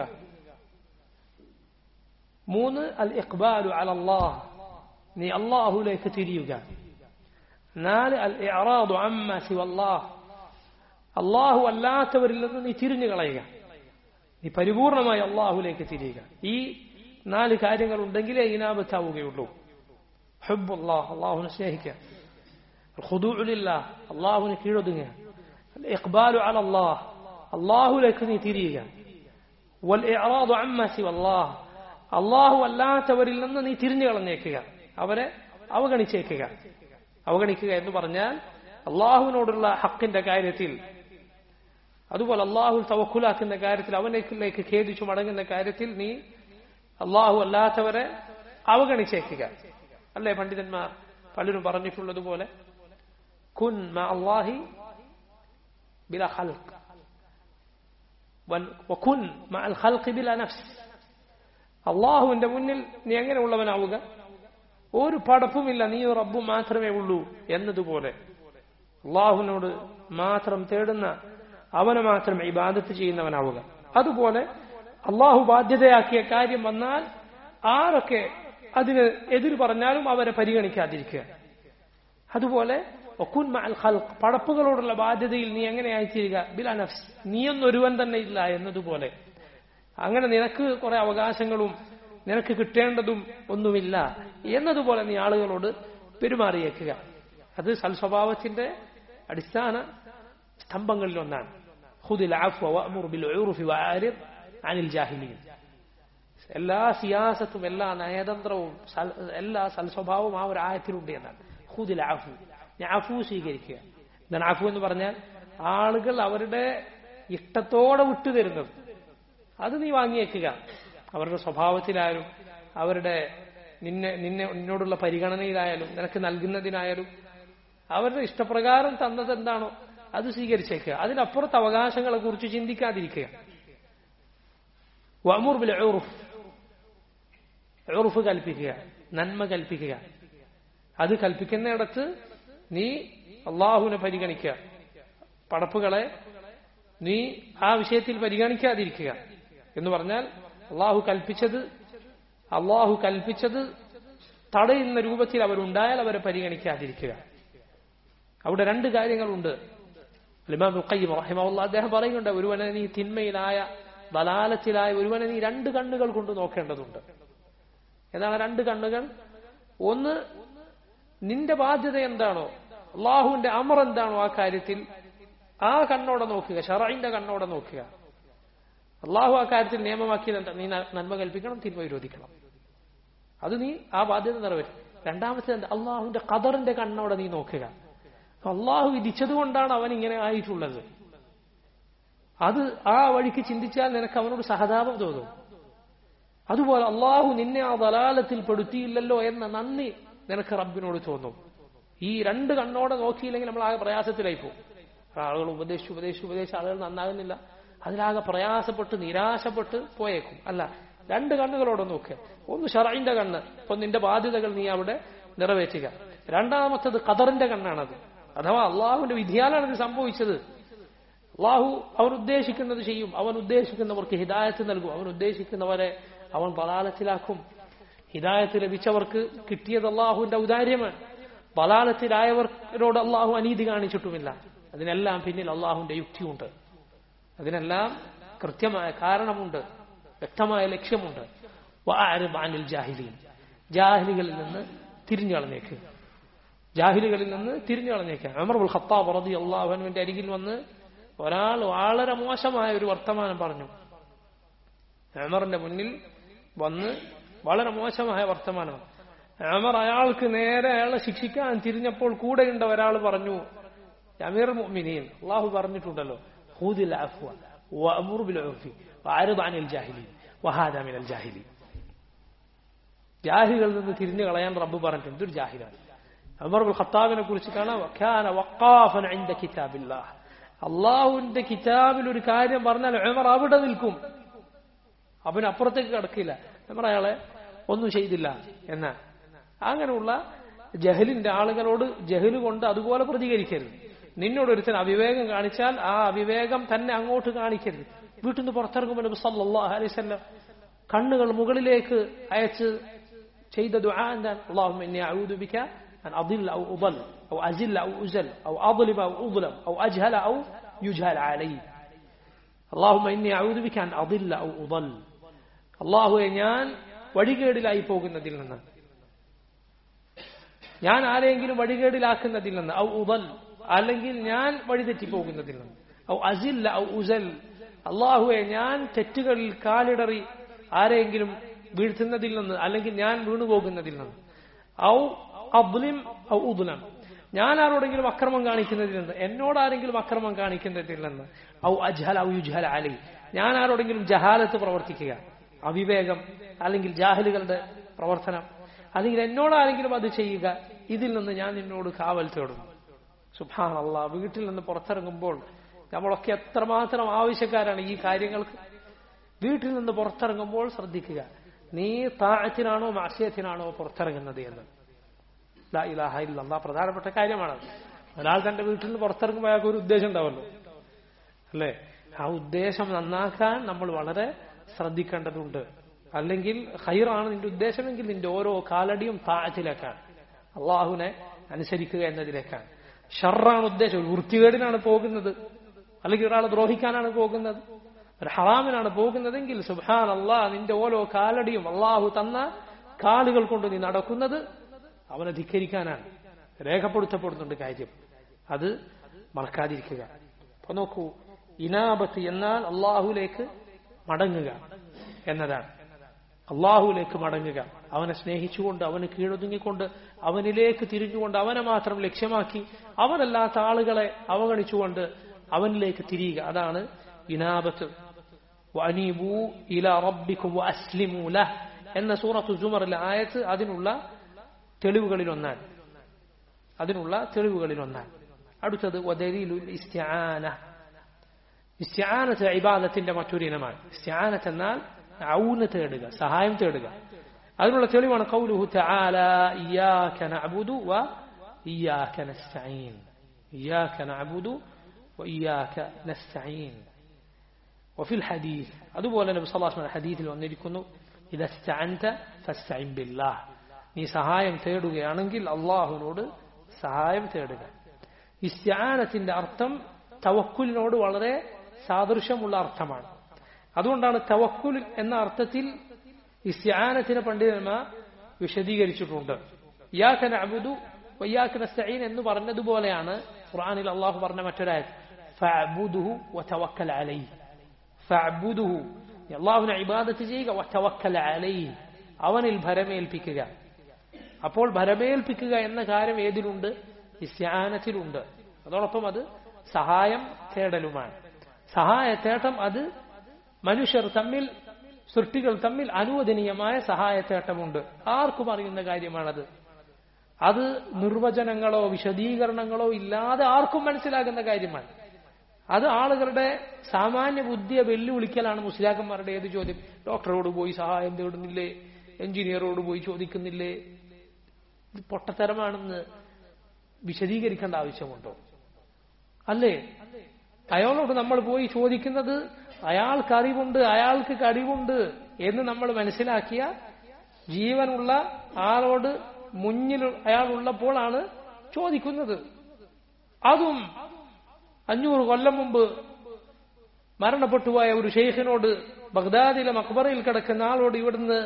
മൂന്ന് അൽ ഇഖ്ബാലു അല അള്ളാഹ് നീ അള്ളാഹുലേക്ക് തിരിയുക നാല് അൽ ഇറാദു അമ്മ സിവല്ലാഹ് അള്ളാഹു അല്ലാത്തവരിൽ നിന്ന് നീ തിരിഞ്ഞു കളയുക നീ പരിപൂർണമായി അള്ളാഹുലേക്ക് തിരിയുക ഈ നാല് കാര്യങ്ങൾ ഉണ്ടെങ്കിലേ ഇനാപത്താവുകയുള്ളൂ ഹബ്ബുല്ലാഹ് അള്ളാഹുവിനെ സ്നേഹിക്കുക ഖുദൂഉലില്ല അള്ളാഹുവിന് കീഴൊതുങ്ങുക ഇഖ്ബാലു അല അള്ളാഹ് അള്ളാഹുലേക്ക് നീ തിരിയുക വൽ ഇറാദു അമ്മ സിവല്ലാഹ് അള്ളാഹു അല്ലാത്തവരിൽ നിന്ന് നീ തിരിഞ്ഞു കളഞ്ഞേക്കുക അവരെ അവഗണിച്ചേക്കുക അവഗണിക്കുക എന്ന് പറഞ്ഞാൽ അള്ളാഹുവിനോടുള്ള ഹക്കിന്റെ കാര്യത്തിൽ അതുപോലെ അള്ളാഹു തവക്കുലാക്കുന്ന കാര്യത്തിൽ അവനിലേക്ക് ഖേദിച്ചു മടങ്ങുന്ന കാര്യത്തിൽ നീ അള്ളാഹു അല്ലാത്തവരെ അവഗണിച്ചേക്കുക അല്ലേ പണ്ഡിതന്മാർ പലരും പറഞ്ഞിട്ടുള്ളതുപോലെ കുൻ അള്ളാഹി ബില ഖൽഖ് വകുൻ മഅൽ ഖൽഖി ബില നഫ്സ് അള്ളാഹുവിന്റെ മുന്നിൽ നീ എങ്ങനെയുള്ളവനാവുക ഒരു പടപ്പുമില്ല നീ റബ്ബും മാത്രമേ ഉള്ളൂ എന്നതുപോലെ അള്ളാഹുവിനോട് മാത്രം തേടുന്ന അവനെ മാത്രം ഇബാദത്ത് ചെയ്യുന്നവനാവുക അതുപോലെ അള്ളാഹു ബാധ്യതയാക്കിയ കാര്യം വന്നാൽ ആരൊക്കെ അതിന് എതിര് പറഞ്ഞാലും അവരെ പരിഗണിക്കാതിരിക്കുക അതുപോലെ ഒക്കുൻ അൽ ഖൽഖ് പടപ്പുകളോടുള്ള ബാധ്യതയിൽ നീ എങ്ങനെയായിത്തീരുക ബില നഫ്സ് നീയൊന്നൊരുവൻ തന്നെ ഇല്ല എന്നതുപോലെ അങ്ങനെ നിനക്ക് കുറെ അവകാശങ്ങളും നിനക്ക് കിട്ടേണ്ടതും ഒന്നുമില്ല എന്നതുപോലെ നീ ആളുകളോട് പെരുമാറിയേക്കുക അത് സൽസ്വഭാവത്തിന്റെ അടിസ്ഥാന സ്തംഭങ്ങളിൽ ഒന്നാണ് ഖുദിൽ അഫ്വ വഅ്മുർ ബിൽ ഉർഫി വഅരിദ് അനിൽ ജാഹിലീൻ എല്ലാ സിയാസത്തും എല്ലാ നയതന്ത്രവും എല്ലാ സൽസ്വഭാവവും ആ ഒരു ആയത്തിലുണ്ട് എന്നാണ് ഖുദിൽ അഫു ഞാൻ അഫു സ്വീകരിക്കുക എന്താണ് അഫു എന്ന് പറഞ്ഞാൽ ആളുകൾ അവരുടെ ഇഷ്ടത്തോടെ വിട്ടുതരുന്നത് അത് നീ വാങ്ങിയേക്കുക അവരുടെ സ്വഭാവത്തിലായാലും അവരുടെ നിന്നെ നിന്നെ നിന്നോടുള്ള പരിഗണനയിലായാലും നിനക്ക് നൽകുന്നതിനായാലും അവരുടെ ഇഷ്ടപ്രകാരം തന്നത് എന്താണോ അത് സ്വീകരിച്ചേക്കുക അതിനപ്പുറത്ത് അവകാശങ്ങളെ കുറിച്ച് ചിന്തിക്കാതിരിക്കുക വമൂർ ബിൽ ഉറുഫ് ഉറുഫ് കൽപ്പിക്കുക നന്മ കൽപ്പിക്കുക അത് കൽപ്പിക്കുന്നിടത്ത് നീ അള്ളാഹുവിനെ പരിഗണിക്കുക പടപ്പുകളെ നീ ആ വിഷയത്തിൽ പരിഗണിക്കാതിരിക്കുക എന്ന് പറഞ്ഞാൽ അള്ളാഹു കൽപ്പിച്ചത് അള്ളാഹു കൽപ്പിച്ചത് തടയുന്ന രൂപത്തിൽ അവരുണ്ടായാൽ അവരെ പരിഗണിക്കാതിരിക്കുക അവിടെ രണ്ട് കാര്യങ്ങളുണ്ട് അദ്ദേഹം പറയുന്നുണ്ട് ഒരുവനെ നീ തിന്മയിലായ ബലാലത്തിലായ ഒരുവനെ നീ രണ്ട് കണ്ണുകൾ കൊണ്ട് നോക്കേണ്ടതുണ്ട് ഏതാണ് രണ്ട് കണ്ണുകൾ ഒന്ന് നിന്റെ ബാധ്യത എന്താണോ അള്ളാഹുവിന്റെ അമർ എന്താണോ ആ കാര്യത്തിൽ ആ കണ്ണോടെ നോക്കുക ഷറൈന്റെ കണ്ണോടെ നോക്കുക അള്ളാഹു ആ കാര്യത്തിൽ നിയമമാക്കിയത് എന്താ നീ നന്മ കൽപ്പിക്കണം തിന്മ വിരോധിക്കണം അത് നീ ആ ബാധ്യത നിറവേറ്റും രണ്ടാമത്തെ എന്താ അള്ളാഹുവിന്റെ ഖദറിന്റെ കണ്ണോടെ നീ നോക്കുക അള്ളാഹു വിധിച്ചതുകൊണ്ടാണ് അവൻ ഇങ്ങനെ ആയിട്ടുള്ളത് അത് ആ വഴിക്ക് ചിന്തിച്ചാൽ നിനക്ക് അവനോട് സഹതാപം തോന്നും അതുപോലെ അള്ളാഹു നിന്നെ ആ ദലാലത്തിൽ പെടുത്തിയില്ലല്ലോ എന്ന നന്ദി നിനക്ക് റബ്ബിനോട് തോന്നും ഈ രണ്ട് കണ്ണോടെ നോക്കിയില്ലെങ്കിൽ നമ്മൾ ആകെ പ്രയാസത്തിലായി പോകും ആളുകൾ ഉപദേശിച്ചു ഉപദേശിച്ചു ഉപദേശിച്ച് ആളുകൾ നന്നാകുന്നില്ല അതിലാകെ പ്രയാസപ്പെട്ട് നിരാശപ്പെട്ട് പോയേക്കും അല്ല രണ്ട് കണ്ണുകളോടെ നോക്കുക ഒന്ന് ഷറൈന്റെ കണ്ണ് ഇപ്പൊ നിന്റെ ബാധ്യതകൾ നീ അവിടെ നിറവേറ്റുക രണ്ടാമത്തത് ഖദറിന്റെ കണ്ണാണത് അഥവാ അള്ളാഹുവിന്റെ വിധിയാലാണ് ഇത് സംഭവിച്ചത് അള്ളാഹു അവൻ ഉദ്ദേശിക്കുന്നത് ചെയ്യും അവൻ ഉദ്ദേശിക്കുന്നവർക്ക് ഹിദായത്ത് നൽകും അവൻ ഉദ്ദേശിക്കുന്നവരെ അവൻ ബലാലത്തിലാക്കും ഹിദായത്ത് ലഭിച്ചവർക്ക് കിട്ടിയത് അള്ളാഹുവിന്റെ ഔദാര്യമാണ് ബലാലത്തിലായവരോട് അള്ളാഹു അനീതി കാണിച്ചിട്ടുമില്ല അതിനെല്ലാം പിന്നിൽ അള്ളാഹുവിന്റെ യുക്തിയുണ്ട് അതിനെല്ലാം കൃത്യമായ കാരണമുണ്ട് വ്യക്തമായ ലക്ഷ്യമുണ്ട് വാനിൽ ജാഹിലീൻ ജാഹിലികളിൽ നിന്ന് തിരിഞ്ഞു കളഞ്ഞേക്ക് ജാഹിലുകളിൽ നിന്ന് തിരിഞ്ഞു കളഞ്ഞേക്കുക അമർബുൽ ഖത്താബ് റതി അള്ളാഹുവിന്റെ അരികിൽ വന്ന് ഒരാൾ വളരെ മോശമായ ഒരു വർത്തമാനം പറഞ്ഞു അമറിന്റെ മുന്നിൽ വന്ന് വളരെ മോശമായ വർത്തമാനം അമർ അയാൾക്ക് നേരെ അയാളെ ശിക്ഷിക്കാൻ തിരിഞ്ഞപ്പോൾ കൂടെയുണ്ട ഒരാൾ പറഞ്ഞു അമീർ മുഅ്മിനീൻ അള്ളാഹു പറഞ്ഞിട്ടുണ്ടല്ലോ ഹൂദിൽ അഫ്വ വഅമുർ ബിൽ ഉർഫി വഅരിദ് അനിൽ ജാഹിലീൻ വഹാദ മിനൽ ജാഹിലീൻ ജാഹികളിൽ നിന്ന് തിരിഞ്ഞു കളയാൻ റബ്ബ് പറഞ്ഞിട്ടുണ്ട് ഇതൊരു ജാഹിലാണ് അമർ ഖത്താബിനെ കുറിച്ച് കാണാം വക്കാന വഖാഫൻ ഇൻദ കിതാബില്ലാഹ് അള്ളാഹുവിന്റെ കിതാബിൽ ഒരു കാര്യം പറഞ്ഞാൽ ഉമർ അവിടെ നിൽക്കും അവൻ അപ്പുറത്തേക്ക് കിടക്കില്ല നമ്മൾ അയാളെ ഒന്നും ചെയ്തില്ല എന്നാ അങ്ങനെയുള്ള ജഹലിന്റെ ആളുകളോട് ജഹല് കൊണ്ട് അതുപോലെ പ്രതികരിക്കരുത് നിന്നോട് ഒരുത്തൻ അവിവേകം കാണിച്ചാൽ ആ അവിവേകം തന്നെ അങ്ങോട്ട് കാണിക്കരുത് വീട്ടിൽ നിന്ന് പുറത്തിറങ്ങുമ്പോൾ നബി സല്ലല്ലാഹു അലൈഹി വസല്ലം കണ്ണുകൾ മുകളിലേക്ക് അയച്ച് ചെയ്ത ദുആ എന്താണ് അല്ലാഹുമ്മ ഇന്നി അഊദു ബിക അൻ അദില്ല ഔ ഉദൽ ഔ അസില്ല ഔ ഉസൽ ഔ അദ്ലിബ ഔ ഉദ്ലം ഔ അജ്ഹല ഔ യുജ്ഹൽ അലൈ അല്ലാഹുമ്മ ഇന്നി അഊദു ബിക അൻ അദില്ല ഔ ഉദൽ അല്ലാഹുവേ ഞാൻ വഴികേടിലായി പോകുന്നതിൽ നിന്ന് ഞാൻ ആരെങ്കിലും വഴികേടിലാക്കുന്നതിൽ നിന്ന് ഔ ഉദൽ അല്ലെങ്കിൽ ഞാൻ വഴിതെറ്റി പോകുന്നതിൽ നിന്ന് ഔ അസില്ല ഔ ഉസൽ അള്ളാഹുവെ ഞാൻ തെറ്റുകളിൽ കാലിടറി ആരെങ്കിലും വീഴ്ത്തുന്നതിൽ നിന്ന് അല്ലെങ്കിൽ ഞാൻ വീണുപോകുന്നതിൽ നിന്ന് ഔ അബ്ലിം ഔ ഉദ്ലം ഞാൻ ആരോടെങ്കിലും അക്രമം കാണിക്കുന്നതിൽ നിന്ന് എന്നോട് ആരെങ്കിലും അക്രമം കാണിക്കുന്നതിൽ നിന്ന് ഔ അജ്ഹൽ ഔ യുജ്ഹൽ അലി ഞാൻ ആരോടെങ്കിലും ജഹാലത്ത് പ്രവർത്തിക്കുക അവിവേകം അല്ലെങ്കിൽ ജാഹലുകളുടെ പ്രവർത്തനം അല്ലെങ്കിൽ എന്നോട് ആരെങ്കിലും അത് ചെയ്യുക ഇതിൽ നിന്ന് ഞാൻ നിന്നോട് കാവൽ തേടുന്നു സുഭാൻ അള്ളാ വീട്ടിൽ നിന്ന് പുറത്തിറങ്ങുമ്പോൾ നമ്മളൊക്കെ എത്രമാത്രം ആവശ്യക്കാരാണ് ഈ കാര്യങ്ങൾക്ക് വീട്ടിൽ നിന്ന് പുറത്തിറങ്ങുമ്പോൾ ശ്രദ്ധിക്കുക നീ താഴത്തിനാണോ മാസ്യത്തിനാണോ പുറത്തിറങ്ങുന്നത് എന്ന് ലാ ഇലാഹ ഇല്ലല്ലാ പ്രധാനപ്പെട്ട കാര്യമാണ് ഒരാൾ തന്റെ വീട്ടിൽ നിന്ന് പുറത്തിറങ്ങുമ്പോൾ അയാൾക്ക് ഒരു ഉദ്ദേശം ഉണ്ടാവല്ലോ അല്ലേ ആ ഉദ്ദേശം നന്നാക്കാൻ നമ്മൾ വളരെ ശ്രദ്ധിക്കേണ്ടതുണ്ട് അല്ലെങ്കിൽ ഹൈറാണ് നിന്റെ ഉദ്ദേശമെങ്കിൽ നിന്റെ ഓരോ കാലടിയും താഴത്തിലേക്കാണ് അള്ളാഹുവിനെ അനുസരിക്കുക എന്നതിലേക്കാണ് ഷറാണ് ഉദ്ദേശം ഒരു വൃത്തികേടിനാണ് പോകുന്നത് അല്ലെങ്കിൽ ഒരാളെ ദ്രോഹിക്കാനാണ് പോകുന്നത് ഒരു ഹറാമിനാണ് പോകുന്നതെങ്കിൽ സുബാൻ അള്ളാഹ് നിന്റെ ഓരോ കാലടിയും അള്ളാഹു തന്ന കാലുകൾ കൊണ്ട് നീ നടക്കുന്നത് അവനെ ധിക്കരിക്കാനാണ് രേഖപ്പെടുത്തപ്പെടുന്നുണ്ട് കാര്യം അത് മറക്കാതിരിക്കുക അപ്പൊ നോക്കൂ ഇനാബത്ത് എന്നാൽ അള്ളാഹുലേക്ക് മടങ്ങുക എന്നതാണ് അള്ളാഹുലേക്ക് മടങ്ങുക അവനെ സ്നേഹിച്ചുകൊണ്ട് അവന് കീഴൊതുങ്ങിക്കൊണ്ട് അവനിലേക്ക് തിരിഞ്ഞുകൊണ്ട് അവനെ മാത്രം ലക്ഷ്യമാക്കി അവനല്ലാത്ത ആളുകളെ അവഗണിച്ചുകൊണ്ട് അവനിലേക്ക് തിരിയുക അതാണ് ഇനാബത്ത് വനീബു ഇല റബ്ബിക്കും അസ്ലിമു ലഹ് എന്ന സൂറത്തു ജുമറിലെ ആയത്ത് അതിനുള്ള തെളിവുകളിൽ ഒന്നാണ് അതിനുള്ള തെളിവുകളിൽ ഒന്നാണ് അടുത്തത് വദലീലുൽ ഇസ്തിആന ഇസ്തിആനത്ത് ഇബാദത്തിന്റെ മറ്റൊരു ഇനമാണ് ഇസ്തിആനത്ത് എന്നാൽ ഔന് തേടുക സഹായം തേടുക അതിനുള്ള തെളിവാണ് കൗലുഹു തആല ഇയ്യാക നഅബുദു വ ഇയ്യാക നസ്തഈൻ ഇയ്യാക നഅബുദു വ ഇയ്യാക നസ്തഈൻ وفي الحديث അതുപോലെ നബി സല്ലല്ലാഹു അലൈഹി വസല്ലം ഹദീസിൽ വന്നിരിക്കുന്നു ഇദാ ഇസ്തഅൻത ഫസ്തഈൻ ബില്ലാഹ് നീ സഹായം തേടുകയാണെങ്കിൽ അള്ളാഹുവിനോട് സഹായം തേടുക ഇസ്തിആനത്തിന്റെ അർത്ഥം തവക്കുലിനോട് വളരെ സാദൃശ്യമുള്ള അർത്ഥമാണ് അതുകൊണ്ടാണ് തവക്കുൽ എന്ന അർത്ഥത്തിൽ ഇസ്യാനത്തിന് പണ്ഡിതന്മാർ വിശദീകരിച്ചിട്ടുണ്ട് ഇയാഖന അബുദു വയ്യാഖന സഈൻ എന്ന് പറഞ്ഞതുപോലെയാണ് ഖുർആനിൽ അള്ളാഹു പറഞ്ഞ മറ്റൊരായത് ഫഅബുദുഹു വതവക്കൽ അലൈഹി ഫഅബുദുഹു അള്ളാഹുവിനെ ഇബാദത്ത് ചെയ്യുക വതവക്കൽ അലൈഹി അവനിൽ ഭരമേൽപ്പിക്കുക അപ്പോൾ ഭരമേൽപ്പിക്കുക എന്ന കാര്യം ഏതിലുണ്ട് ഇസ്യാനത്തിലുണ്ട് അതോടൊപ്പം അത് സഹായം തേടലുമാണ് സഹായത്തേട്ടം അത് മനുഷ്യർ തമ്മിൽ സൃഷ്ടികൾ തമ്മിൽ അനുവദനീയമായ സഹായത്തേട്ടമുണ്ട് ആർക്കും അറിയുന്ന കാര്യമാണത് അത് നിർവചനങ്ങളോ വിശദീകരണങ്ങളോ ഇല്ലാതെ ആർക്കും മനസ്സിലാകുന്ന കാര്യമാണ് അത് ആളുകളുടെ സാമാന്യ ബുദ്ധിയെ വെല്ലുവിളിക്കലാണ് മുസ്ലിയാക്കന്മാരുടെ ഏത് ചോദ്യം ഡോക്ടറോട് പോയി സഹായം തേടുന്നില്ലേ എഞ്ചിനീയറോട് പോയി ചോദിക്കുന്നില്ലേ ഇത് പൊട്ടത്തരമാണെന്ന് വിശദീകരിക്കേണ്ട ആവശ്യമുണ്ടോ അല്ലേ അയാളോട് നമ്മൾ പോയി ചോദിക്കുന്നത് അയാൾക്ക് അറിവുണ്ട് അയാൾക്ക് കഴിവുണ്ട് എന്ന് നമ്മൾ മനസ്സിലാക്കിയ ജീവനുള്ള ആളോട് മുന്നിൽ അയാൾ ഉള്ളപ്പോഴാണ് ചോദിക്കുന്നത് അതും അഞ്ഞൂറ് കൊല്ലം മുമ്പ് മരണപ്പെട്ടുപോയ ഒരു ഷെയ്ഖിനോട് ബഗ്ദാദിലെ മക്ബറയിൽ കിടക്കുന്ന ആളോട് ഇവിടുന്ന്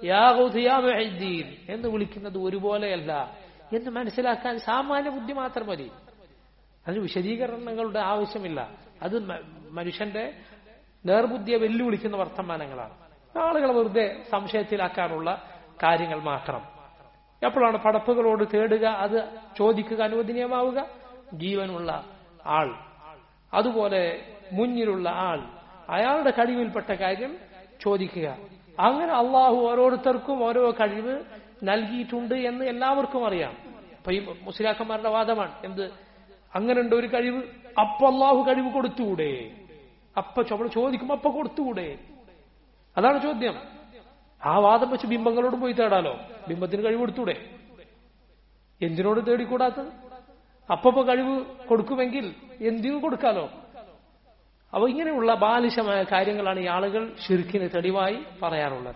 യാഹുദിയാമീൻ എന്ന് വിളിക്കുന്നത് ഒരുപോലെയല്ല എന്ന് മനസ്സിലാക്കാൻ സാമാന്യ ബുദ്ധി മാത്രം മതി അതിന് വിശദീകരണങ്ങളുടെ ആവശ്യമില്ല അത് മനുഷ്യന്റെ നേർബുദ്ധിയെ വെല്ലുവിളിക്കുന്ന വർത്തമാനങ്ങളാണ് ആളുകളെ വെറുതെ സംശയത്തിലാക്കാനുള്ള കാര്യങ്ങൾ മാത്രം എപ്പോഴാണ് പടപ്പുകളോട് തേടുക അത് ചോദിക്കുക അനുവദനീയമാവുക ജീവനുള്ള ആൾ അതുപോലെ മുന്നിലുള്ള ആൾ അയാളുടെ കഴിവിൽപ്പെട്ട കാര്യം ചോദിക്കുക അങ്ങനെ അള്ളാഹു ഓരോരുത്തർക്കും ഓരോ കഴിവ് നൽകിയിട്ടുണ്ട് എന്ന് എല്ലാവർക്കും അറിയാം അപ്പൊ ഈ മുസ്ലിയാക്കന്മാരുടെ വാദമാണ് എന്ത് അങ്ങനെ ഉണ്ട് ഒരു കഴിവ് അപ്പൊ അള്ളാഹു കഴിവ് കൊടുത്തുകൂടെ അപ്പൊ നമ്മൾ ചോദിക്കുമ്പോ അപ്പൊ കൊടുത്തുകൂടെ അതാണ് ചോദ്യം ആ വാദം വെച്ച് ബിംബങ്ങളോട് പോയി തേടാലോ ബിംബത്തിന് കഴിവ് കൊടുത്തൂടെ എന്തിനോട് തേടിക്കൂടാത്തത് അപ്പപ്പോ കഴിവ് കൊടുക്കുമെങ്കിൽ എന്തിനു കൊടുക്കാലോ അപ്പൊ ഇങ്ങനെയുള്ള ബാലിശമായ കാര്യങ്ങളാണ് ഈ ആളുകൾ ഷിർക്കിന് തെളിവായി പറയാറുള്ളത്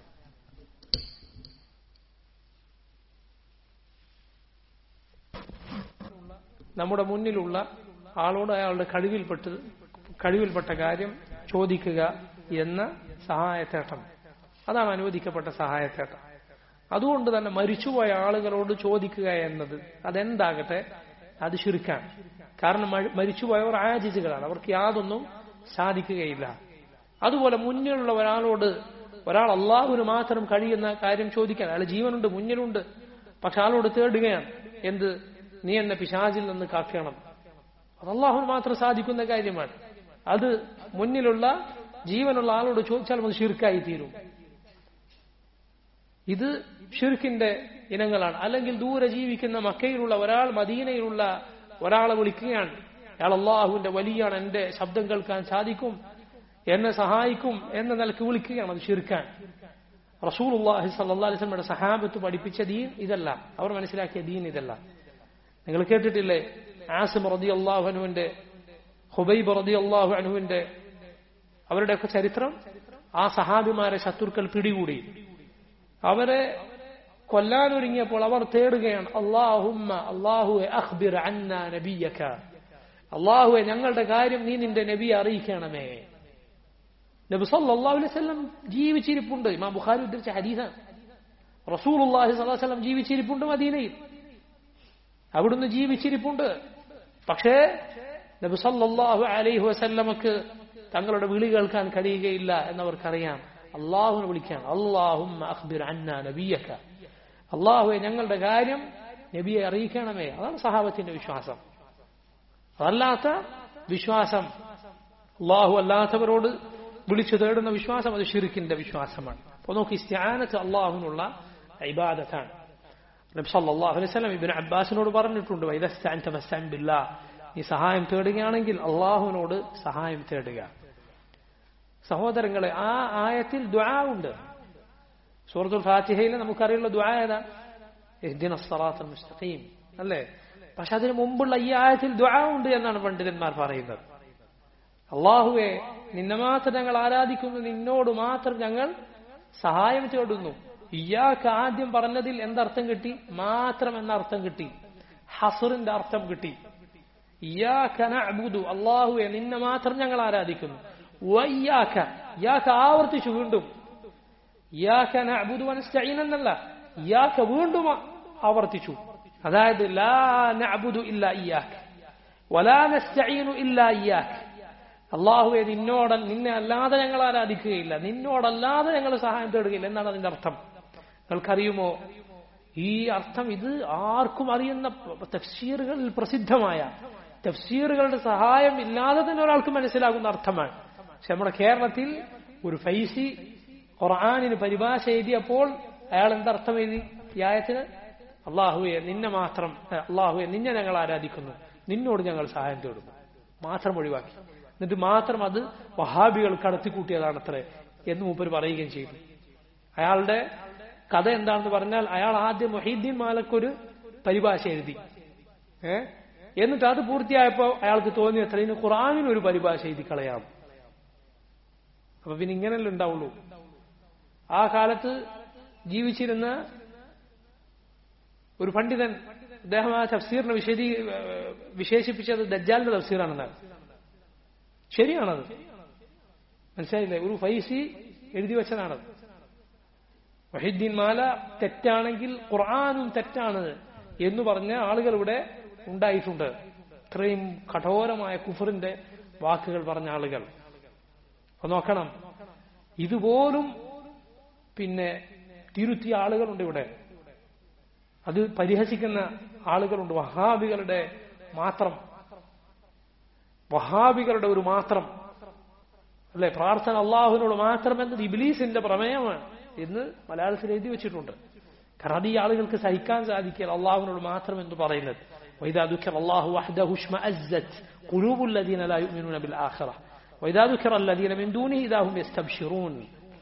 നമ്മുടെ മുന്നിലുള്ള ആളോട് അയാളുടെ കഴിവിൽപ്പെട്ട് കഴിവിൽപ്പെട്ട കാര്യം ചോദിക്കുക എന്ന സഹായത്തേട്ടം അതാണ് അനുവദിക്കപ്പെട്ട സഹായത്തേട്ടം അതുകൊണ്ട് തന്നെ മരിച്ചുപോയ ആളുകളോട് ചോദിക്കുക എന്നത് അതെന്താകട്ടെ അത് ശുരുക്കാൻ കാരണം മരിച്ചുപോയവർ ആജിജുകളാണ് അവർക്ക് യാതൊന്നും സാധിക്കുകയില്ല അതുപോലെ മുന്നിലുള്ള ഒരാളോട് ഒരാൾ അള്ളാഹുവിന് മാത്രം കഴിയുന്ന കാര്യം ചോദിക്കാൻ അയാൾ ജീവനുണ്ട് മുന്നിലുണ്ട് പക്ഷെ ആളോട് തേടുകയാണ് എന്ത് നീ എന്നെ പിശാചിൽ നിന്ന് കാക്കണം അത് അള്ളാഹുവിന് മാത്രം സാധിക്കുന്ന കാര്യമാണ് അത് മുന്നിലുള്ള ജീവനുള്ള ആളോട് ചോദിച്ചാൽ അത് ഷിർക്കായി തീരും ഇത് ഷിർക്കിന്റെ ഇനങ്ങളാണ് അല്ലെങ്കിൽ ദൂരെ ജീവിക്കുന്ന മക്കയിലുള്ള ഒരാൾ മദീനയിലുള്ള ഒരാളെ വിളിക്കുകയാണ് അയാൾ അള്ളാഹുവിന്റെ വലിയാണ് എന്റെ ശബ്ദം കേൾക്കാൻ സാധിക്കും എന്നെ സഹായിക്കും എന്ന നിലക്ക് വിളിക്കുകയാണ് അത് ഷിർക്കാൻ റസൂൽ അള്ളാഹി സല്ലാസ്ലമയുടെ സഹാബത്ത് പഠിപ്പിച്ച ദീൻ ഇതല്ല അവർ മനസ്സിലാക്കിയ ദീൻ ഇതല്ല നിങ്ങൾ കേട്ടിട്ടില്ലേ ആസിം റതി അള്ളാഹു അനുവിന്റെ ഹുബൈബ് റതി അള്ളാഹു അനുവിന്റെ അവരുടെയൊക്കെ ചരിത്രം ആ സഹാബിമാരെ ശത്രുക്കൾ പിടികൂടി അവരെ കൊല്ലാനൊരുങ്ങിയപ്പോൾ അവർ തേടുകയാണ് അള്ളാഹുമ്മ അള്ളാഹുവെ അഖ്ബിർ അന്ന നബിയക അള്ളാഹുവെ ഞങ്ങളുടെ കാര്യം നീ നിന്റെ നബിയെ അറിയിക്കണമേ നബി സല്ലല്ലാഹു അലൈഹി വസല്ലം ജീവിച്ചിരിപ്പുണ്ട് ഇമാം ബുഖാരി ഉദ്ധരിച്ച ഹദീസാണ് റസൂലുള്ളാഹി സ്വല്ലല്ലാഹു അലൈഹി വസല്ലം ജീവിച്ചിരിപ്പുണ്ട് മദീനയിൽ അവിടുന്ന് ജീവിച്ചിരിപ്പുണ്ട് പക്ഷേ നബി സല്ലല്ലാഹു അലൈഹി വസല്ലമക്ക് തങ്ങളുടെ വിളി കേൾക്കാൻ കഴിയുകയില്ല എന്നവർക്കറിയാം അള്ളാഹുവിനെ വിളിക്കാൻ അള്ളാഹുമ്മ അഖ്ബിർ അന്ന നബിയക അള്ളാഹുവെ ഞങ്ങളുടെ കാര്യം നബിയെ അറിയിക്കണമേ അതാണ് സഹാബത്തിന്റെ വിശ്വാസം അതല്ലാത്ത വിശ്വാസം അള്ളാഹു അല്ലാത്തവരോട് വിളിച്ചു തേടുന്ന വിശ്വാസം അത് ഷിർക്കിന്റെ വിശ്വാസമാണ് അപ്പൊ നോക്കി ഇസ്ത്യാനത്ത് അള്ളാഹുവിനുള്ള ഇബാദത്താണ് നബി സല്ലല്ലാഹു അലൈഹി വസല്ലം ഇബ്നു അബ്ബാസിനോട് പറഞ്ഞിട്ടുണ്ട് വൈദസ്തഅൻത ഫസ്തഅൻ ബില്ലാഹ് നീ സഹായം തേടുകയാണെങ്കിൽ അള്ളാഹുവിനോട് സഹായം തേടുക സഹോദരങ്ങളെ ആ ആയത്തിൽ ദ്വാ ഉണ്ട് സൂറത്തുൽ ഫാത്തിഹയിൽ നമുക്കറിയുള്ള ദ്വാ ഏതാ ഇഹ്ദിന സ്വറാത്തുൽ മുസ്തഖീം അല്ലേ പക്ഷെ അതിനു മുമ്പുള്ള ഈ ആയത്തിൽ ദ്വാ ഉണ്ട് എന്നാണ് പണ്ഡിതന്മാർ പറയുന്നത് അള്ളാഹുവെ നിന്നെ മാത്രം ഞങ്ങൾ ആരാധിക്കുന്നു നിന്നോട് മാത്രം ഞങ്ങൾ സഹായം തേടുന്നു ഇയാൾക്ക് ആദ്യം പറഞ്ഞതിൽ എന്തർത്ഥം കിട്ടി മാത്രം എന്ന അർത്ഥം കിട്ടി ഹസറിന്റെ അർത്ഥം കിട്ടി ഇയാഖനഅബുദു അള്ളാഹുവെ നിന്നെ മാത്രം ഞങ്ങൾ ആരാധിക്കുന്നു വയ്യാക്ക ഇയാക്ക ആവർത്തിച്ചു വീണ്ടും ഇയാക്ക നഅബുദു വനസ്തഈൻ എന്നല്ല ഇയാക്ക വീണ്ടും ആവർത്തിച്ചു അതായത് ലാ നഅബുദു ഇല്ല ഇയാക്ക് വലാ നസ്തഈനു ഇല്ല ഇയാക്ക് അള്ളാഹുവെ നിന്നോട് നിന്നെ അല്ലാതെ ഞങ്ങൾ ആരാധിക്കുകയില്ല നിന്നോടല്ലാതെ ഞങ്ങൾ സഹായം തേടുകയില്ല എന്നാണ് അതിന്റെ അർത്ഥം നിങ്ങൾക്കറിയുമോ ഈ അർത്ഥം ഇത് ആർക്കും അറിയുന്ന തഫ്സീറുകളിൽ പ്രസിദ്ധമായ തഫ്സീറുകളുടെ സഹായം ഇല്ലാതെ തന്നെ ഒരാൾക്ക് മനസ്സിലാകുന്ന അർത്ഥമാണ് പക്ഷെ നമ്മുടെ കേരളത്തിൽ ഒരു ഫൈസി ഖുർആാനിന് പരിഭാഷ എഴുതിയപ്പോൾ അയാൾ എന്തർത്ഥം എഴുതി ഈ ആയത്തിന് അള്ളാഹുവെ നിന്നെ മാത്രം അള്ളാഹുവെ നിന്നെ ഞങ്ങൾ ആരാധിക്കുന്നു നിന്നോട് ഞങ്ങൾ സഹായം തേടുന്നു മാത്രം ഒഴിവാക്കി എന്നിട്ട് മാത്രം അത് വഹാബികൾ കടത്തിക്കൂട്ടിയതാണത്രേ എന്ന് മൂപ്പർ പറയുകയും ചെയ്തു അയാളുടെ കഥ എന്താണെന്ന് പറഞ്ഞാൽ അയാൾ ആദ്യം മൊഹീദ്ദീൻ മാലക്കൊരു പരിഭാഷ എഴുതി ഏ എന്നിട്ട് അത് പൂർത്തിയായപ്പോൾ അയാൾക്ക് തോന്നി അത്ര ഇനി ഖുറാനിന് ഒരു പരിഭാഷ എഴുതി കളയാം അപ്പൊ പിന്നെ ഇങ്ങനെയല്ലേ ഉണ്ടാവുള്ളൂ ആ കാലത്ത് ജീവിച്ചിരുന്ന ഒരു പണ്ഡിതൻ അദ്ദേഹം ആ തഫ്സീറിനെ വിശദീ വിശേഷിപ്പിച്ചത് ദജ്ജാലിന്റെ തഫ്സീറാണെന്നാണ് ശരിയാണത് മനസ്സിലായില്ലേ ഒരു ഫൈസി എഴുതി വെച്ചതാണത് വഹിദ്ദീൻ മാല തെറ്റാണെങ്കിൽ ഖുർആാനും തെറ്റാണ് എന്ന് പറഞ്ഞ ആളുകൾ ഇവിടെ ഉണ്ടായിട്ടുണ്ട് ഇത്രയും കഠോരമായ കുഫറിന്റെ വാക്കുകൾ പറഞ്ഞ ആളുകൾ അപ്പൊ നോക്കണം ഇതുപോലും പിന്നെ തിരുത്തിയ ആളുകളുണ്ട് ഇവിടെ അത് പരിഹസിക്കുന്ന ആളുകളുണ്ട് വഹാബികളുടെ മാത്രം വഹാബികളുടെ ഒരു മാത്രം അല്ലെ പ്രാർത്ഥന അള്ളാഹുവിനോട് മാത്രം എന്നത് ഇബിലീസിന്റെ പ്രമേയമാണ് എന്ന് മലയാളത്തിൽ എഴുതി വെച്ചിട്ടുണ്ട് കാരണം അത് ഈ ആളുകൾക്ക് സഹിക്കാൻ സാധിക്കില്ല അള്ളാഹുവിനോട് മാത്രം എന്ന് പറയുന്നത് وإذا ذكر الله وحده اشمأزت قلوب الذين لا يؤمنون بالآخرة وإذا ذكر الذين من دونه إذا هم يستبشرون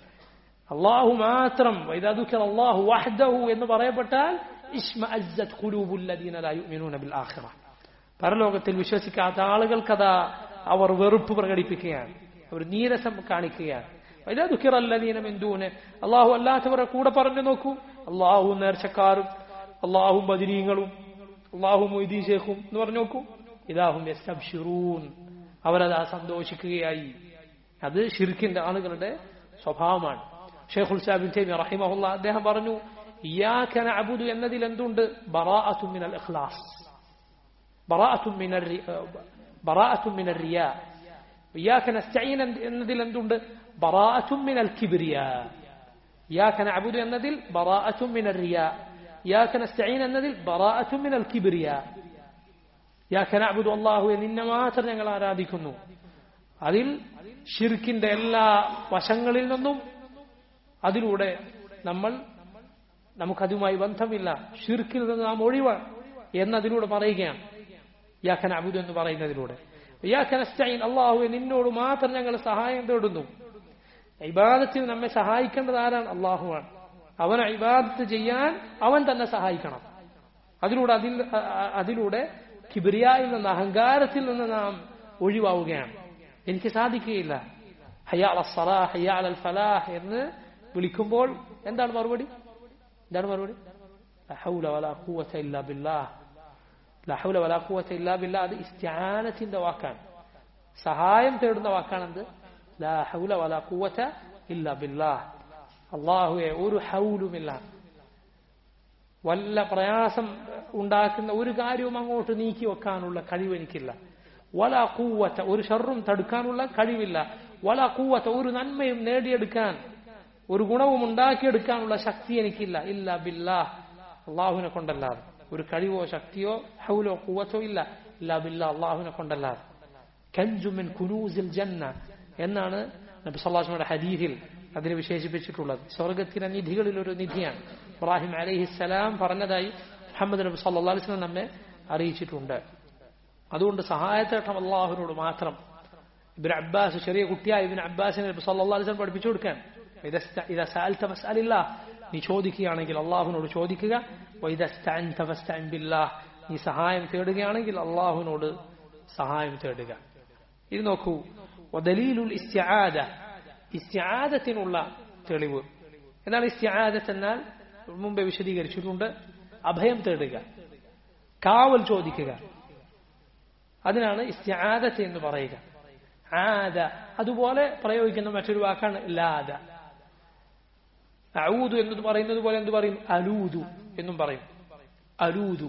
അള്ളാഹു മാത്രം وإذا ذكر الله وحده എന്ന് പറയപ്പെട്ടാൽ ഇഷ്മഅസ്സത് ഖുലൂബു الذين لا يؤمنون بالآخرة പരലോകത്തിൽ വിശ്വസിക്കാത്ത ആളുകൾക്കതാ അവർ വെറുപ്പ് പ്രകടിപ്പിക്കുകയാണ് അവർ നീരസം കാണിക്കുകയാണ് വൈദാ ദുഃഖിറ الذين من دونه അള്ളാഹു അല്ലാത്തവരെ കൂടെ പറഞ്ഞു നോക്കൂ അള്ളാഹു നേർച്ചക്കാരും അള്ളാഹു ബദിരീങ്ങളും അള്ളാഹു മൊയ്തീൻ ഷേഖും എന്ന് പറഞ്ഞു നോക്കൂ ഇതാഹും യസ്തബ്ശിറൂൻ അവരതാ സന്തോഷിക്കുകയായി അത് ഷിർക്കിന്റെ ആളുകളുടെ സ്വഭാവമാണ് ഷെയ്ഖുൽ സാബിൻ തൈമി റഹിമഹുല്ല അദ്ദേഹം പറഞ്ഞു ഇയാക നഅബുദു എന്നതിൽ എന്തുണ്ട് ബറാഅത്തു മിനൽ ഇഖ്ലാസ് ബറാഅത്തു മിനൽ ബറാഅത്തു മിനൽ റിയാ ഇയാക നസ്തഈൻ എന്നതിൽ എന്തുണ്ട് ബറാഅത്തു മിനൽ കിബ്രിയാ ഇയാക നഅബുദു എന്നതിൽ ബറാഅത്തു മിനൽ റിയാ ഇയാക നസ്തഈൻ എന്നതിൽ ബറാഅത്തു മിനൽ കിബ്രിയാ ഇയാക നഅബുദു അല്ലാഹുവെ നിന്നെ മാത്രം ഞങ്ങൾ ആരാധിക്കുന്നു അതിൽ ഷിർക്കിന്റെ എല്ലാ വശങ്ങളിൽ നിന്നും അതിലൂടെ നമ്മൾ നമുക്കതുമായി ബന്ധമില്ല ഷിർക്കിൽ നിന്ന് നാം ഒഴിവാണ് എന്നതിലൂടെ പറയുകയാണ് യാഖൻ അബുദ് എന്ന് പറയുന്നതിലൂടെ യാഖൻ അസ്റ്റൈൻ അള്ളാഹുവെ നിന്നോട് മാത്രം ഞങ്ങൾ സഹായം തേടുന്നു ഇബാദത്തിൽ നമ്മെ സഹായിക്കേണ്ടത് ആരാണ് അള്ളാഹുവാണ് അവനെ ഇബാദത്ത് ചെയ്യാൻ അവൻ തന്നെ സഹായിക്കണം അതിലൂടെ അതിൽ അതിലൂടെ കിബിരിയായിൽ നിന്ന് അഹങ്കാരത്തിൽ നിന്ന് നാം ഒഴിവാവുകയാണ് എനിക്ക് സാധിക്കുകയില്ല ഹയ്യ അൽ സലാഹ് ഹയ്യ അൽ ഫലാഹ് എന്ന് വിളിക്കുമ്പോൾ എന്താണ് മറുപടി എന്താണ് മറുപടി ലഹൗല വലാ ഖുവത ഇല്ലാ ബില്ലാഹ് ലഹൗല വലാ ഖുവത ഇല്ലാ ബില്ലാഹ് അത് ഇസ്തിആനത്തിന്റെ വാക്കാണ് സഹായം തേടുന്ന വാക്കാണെന്ത് ലാ ഹൗല വലാ ഖുവത ഇല്ലാ ബില്ലാഹ് അള്ളാഹുവെ ഒരു ഹൗലുമില്ല വല്ല പ്രയാസം ഉണ്ടാക്കുന്ന ഒരു കാര്യവും അങ്ങോട്ട് നീക്കി വെക്കാനുള്ള കഴിവ് എനിക്കില്ല വല കൂവത്ത ഒരു ഷർറും തടുക്കാനുള്ള കഴിവില്ല വല കൂവത്ത ഒരു നന്മയും നേടിയെടുക്കാൻ ഒരു ഗുണവും ഉണ്ടാക്കിയെടുക്കാനുള്ള ശക്തി എനിക്കില്ല ഇല്ല ബില്ലാ അള്ളാഹുവിനെ കൊണ്ടല്ലാതെ ഒരു കഴിവോ ശക്തിയോ ഹൗലോ കൂവത്തോ ഇല്ല ഇല്ല ബില്ല അള്ളാഹുവിനെ കൊണ്ടല്ലാതെ കൻജുമിൻ കുനൂസിൽ ജന്ന എന്നാണ് നബി സല്ലാസ്മയുടെ ഹദീഹിൽ അതിനെ വിശേഷിപ്പിച്ചിട്ടുള്ളത് സ്വർഗത്തിലെ നിധികളിൽ ഒരു നിധിയാണ് ഇബ്രാഹിം അലഹിസ്സലാം പറഞ്ഞതായി മുഹമ്മദ് നബി സല്ലാ അലിസ്ലം നമ്മെ അറിയിച്ചിട്ടുണ്ട് അതുകൊണ്ട് സഹായത്തേട്ടം അള്ളാഹുവിനോട് മാത്രം ഇബിൻ അബ്ബാസ് ചെറിയ കുട്ടിയായ ഇബിൻ അബ്ബാസിനെ നബി സല്ലാ അലിസ്ലം പഠിപ്പിച്ചു കൊടുക്കാൻ ഇതാ സാൽത്ത മസാലില്ല നീ ചോദിക്കുകയാണെങ്കിൽ അള്ളാഹുവിനോട് ചോദിക്കുക നീ സഹായം തേടുകയാണെങ്കിൽ അള്ളാഹുവിനോട് സഹായം തേടുക ഇത് നോക്കൂ ദലീലുൽ ഇസ്തിആദ ഇസ്തിആദത്തിനുള്ള തെളിവ് എന്നാൽ ഇസ്തിആദത്ത് എന്നാൽ മുമ്പേ വിശദീകരിച്ചിട്ടുണ്ട് അഭയം തേടുക കാവൽ ചോദിക്കുക അതിനാണ് ഇസ്തിആദത്ത് എന്ന് പറയുക ആദ അതുപോലെ പ്രയോഗിക്കുന്ന മറ്റൊരു വാക്കാണ് ലാദ അഊദു എന്ന് പറയുന്നത് പോലെ എന്ത് പറയും അലൂദു എന്നും പറയും അലൂദു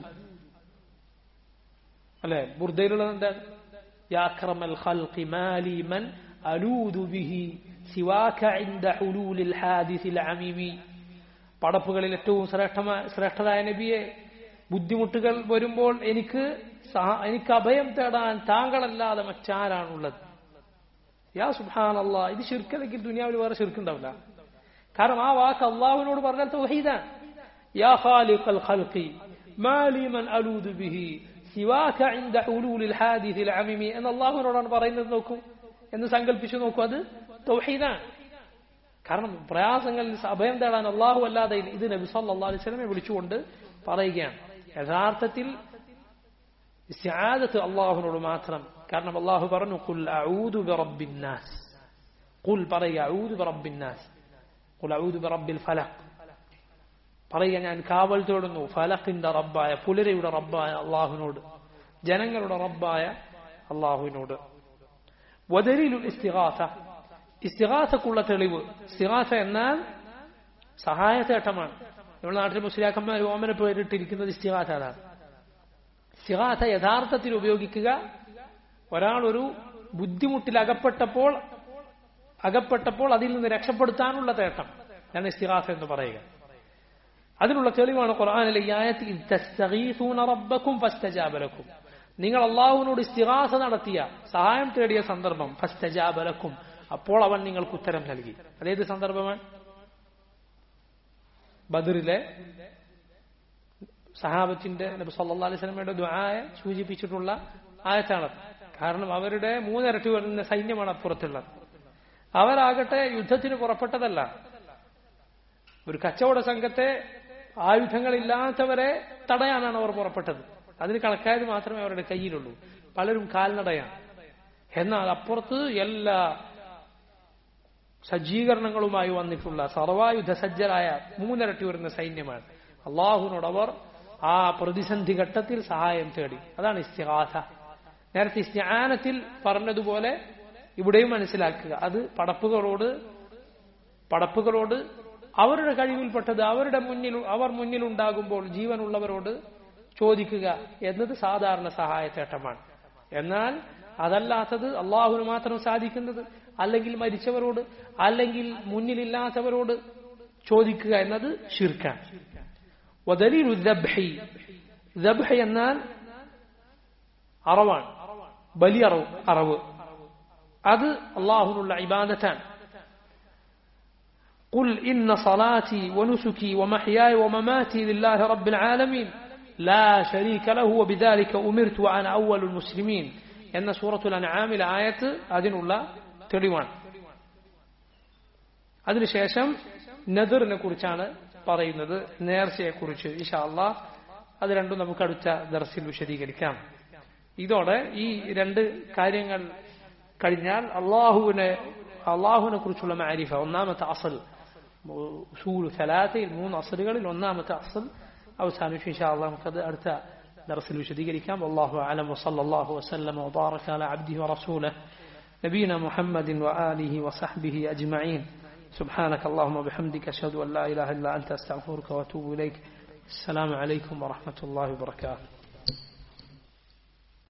അല്ലെ ബുർദയിലുള്ളത് എന്താണ് യാക്രമൽ ഖൽഖി മാലി മൻ അലൂദു ബിഹി സിവാക ഇൻദ ഹുലൂലിൽ ഹാദിസിൽ അമീമി പടപ്പുകളിൽ ഏറ്റവും ശ്രേഷ്ഠമായ ശ്രേഷ്ഠതായ നബിയെ ബുദ്ധിമുട്ടുകൾ വരുമ്പോൾ എനിക്ക് എനിക്ക് അഭയം തേടാൻ താങ്കളല്ലാതെ മറ്റാരാണുള്ളത് യാ സുഹാൻ അള്ളാ ഇത് ശിർക്കല്ലെങ്കിൽ ദുനിയാവിൽ വേറെ ശിർക്കുണ്ടാവില്ല കാരണം ആ വാക്ക് അള്ളാഹുവിനോട് പറഞ്ഞാൽ തൗഹീദാണ് യാ ഖാലിഖൽ ഖൽഖി മാലി മൻ അലൂദു ബിഹി സിവാക ഇൻദ ഹുലൂലിൽ ഹാദിസിൽ അമീമി എന്ന് അള്ളാഹുവിനോടാണ് പറയുന്നത് നോക്കൂ എന്ന് സങ്കല്പിച്ചു നോക്കൂ അത് തൗഹീദാണ് കാരണം പ്രയാസങ്ങളിൽ അഭയം തേടാൻ അള്ളാഹു അല്ലാതെ ഇത് നബി സല്ലാ അലൈഹി സ്വലമെ വിളിച്ചുകൊണ്ട് പറയുകയാണ് യഥാർത്ഥത്തിൽ ഇസ്തിആദത്ത് അള്ളാഹുവിനോട് മാത്രം കാരണം അള്ളാഹു പറഞ്ഞു കുൽ അഊദു ബിറബ്ബിന്നാസ് കുൽ പറയുക അഊദു ബിറബ്ബിന്നാസ് കുൽ അഊദു ബിറബ്ബിൽ ഫലഖ് പറയുക ഞാൻ കാവൽ തേടുന്നു ഫലഖിന്റെ റബ്ബായ പുലരയുടെ റബ്ബായ അള്ളാഹുവിനോട് ജനങ്ങളുടെ റബ്ബായ അള്ളാഹുവിനോട് വദലീലുൽ ഇസ്തിഗാസ ഇസ്തിഗാസക്കുള്ള തെളിവ് ഇസ്തിഗാസ എന്നാൽ സഹായത്തേട്ടമാണ് നമ്മുടെ നാട്ടിൽ മുസ്ലിയാക്കന്മാർ ഓമന പേരിട്ടിരിക്കുന്നത് ഇസ്തിഗാസ അതാണ് ഇസ്തിഗാസ യഥാർത്ഥത്തിൽ ഉപയോഗിക്കുക ഒരാൾ ഒരു ബുദ്ധിമുട്ടിൽ അകപ്പെട്ടപ്പോൾ അകപ്പെട്ടപ്പോൾ അതിൽ നിന്ന് രക്ഷപ്പെടുത്താനുള്ള തേട്ടം ഞാൻ ഇസ്തിഗാസ എന്ന് പറയുക അതിനുള്ള തെളിവാണ് ഖുർആാനിലെ ഈ ആയത്തിൽ റബ്ബക്കും ഫസ്തജാബലക്കും നിങ്ങൾ അള്ളാഹുവിനോട് ഇസ്തിഗാസ നടത്തിയ സഹായം തേടിയ സന്ദർഭം ഫസ്തജാബലക്കും അപ്പോൾ അവൻ നിങ്ങൾക്ക് ഉത്തരം നൽകി അതേത് സന്ദർഭമാണ് ബദറിലെ സഹാബത്തിന്റെ നബി സല്ലാ അലൈഹി സ്വലമയുടെ ദ്വായെ സൂചിപ്പിച്ചിട്ടുള്ള ആയത്താണ് കാരണം അവരുടെ മൂന്നിരട്ടി വരുന്ന സൈന്യമാണ് അപ്പുറത്തുള്ളത് അവരാകട്ടെ യുദ്ധത്തിന് പുറപ്പെട്ടതല്ല ഒരു കച്ചവട സംഘത്തെ ആയുധങ്ങളില്ലാത്തവരെ തടയാനാണ് അവർ പുറപ്പെട്ടത് അതിന് കണക്കായത് മാത്രമേ അവരുടെ കയ്യിലുള്ളൂ പലരും കാൽനടയാണ് എന്നാൽ അപ്പുറത്ത് എല്ലാ സജ്ജീകരണങ്ങളുമായി വന്നിട്ടുള്ള സർവായുധ സജ്ജരായ മൂന്നിരട്ടി വരുന്ന സൈന്യമാണ് അള്ളാഹുവിനോട് അവർ ആ പ്രതിസന്ധി ഘട്ടത്തിൽ സഹായം തേടി അതാണ് ഇസ്തിഹാസ നേരത്തെ ഇസ്തിഹാനത്തിൽ പറഞ്ഞതുപോലെ ഇവിടെയും മനസ്സിലാക്കുക അത് പടപ്പുകളോട് പടപ്പുകളോട് അവരുടെ കഴിവിൽപ്പെട്ടത് അവരുടെ മുന്നിൽ അവർ മുന്നിലുണ്ടാകുമ്പോൾ ജീവനുള്ളവരോട് ചോദിക്കുക എന്നത് സാധാരണ സഹായത്തേട്ടമാണ് എന്നാൽ അതല്ലാത്തത് അള്ളാഹുവിന് മാത്രം സാധിക്കുന്നത് അല്ലെങ്കിൽ മരിച്ചവരോട് അല്ലെങ്കിൽ മുന്നിലില്ലാത്തവരോട് ചോദിക്കുക എന്നത് ഷിർക്കാൻ വദലീലു ദബ്ഹി ദബ്ഹ് എന്നാൽ അറവാണ് ബലി അറവ് അറവ് അത് അള്ളാഹുനുള്ള ഇബാദത്താണ് قل إن صلاتي ونسكي ومحياي ومماتي لله رب العالمين لا شريك له وبذلك أمرت وأنا أول المسلمين എന്ന സൂറത്തുൽ അൻആമിലെ ആയത്ത് അതിനുള്ള തെളിവാണ് അതിനുശേഷം നദറിനെ കുറിച്ചാണ് പറയുന്നത് നേർച്ചയെക്കുറിച്ച് ഇഷാ അള്ളാ അത് രണ്ടും നമുക്ക് അടുത്ത ദർസിൽ വിശദീകരിക്കാം ഇതോടെ ഈ രണ്ട് കാര്യങ്ങൾ കഴിഞ്ഞാൽ അള്ളാഹുവിനെ അള്ളാഹുവിനെ കുറിച്ചുള്ള മാരിഫ ഒന്നാമത്തെ അസൽ ഉസൂൽ സലാത്തയിൽ മൂന്ന് അസലുകളിൽ ഒന്നാമത്തെ അസൽ അവസാനിച്ചു ഇൻഷാ അള്ളാഹ് നമുക്കത് അടുത്ത درس الوشديقريكام والله أعلم وصلى الله وسلم وبارك على عبده ورسوله نبينا محمد وآله وصحبه أجمعين سبحانك اللهم وبحمدك أشهد أن لا إله إلا أنت أستغفرك وأتوب إليك السلام عليكم ورحمة الله وبركاته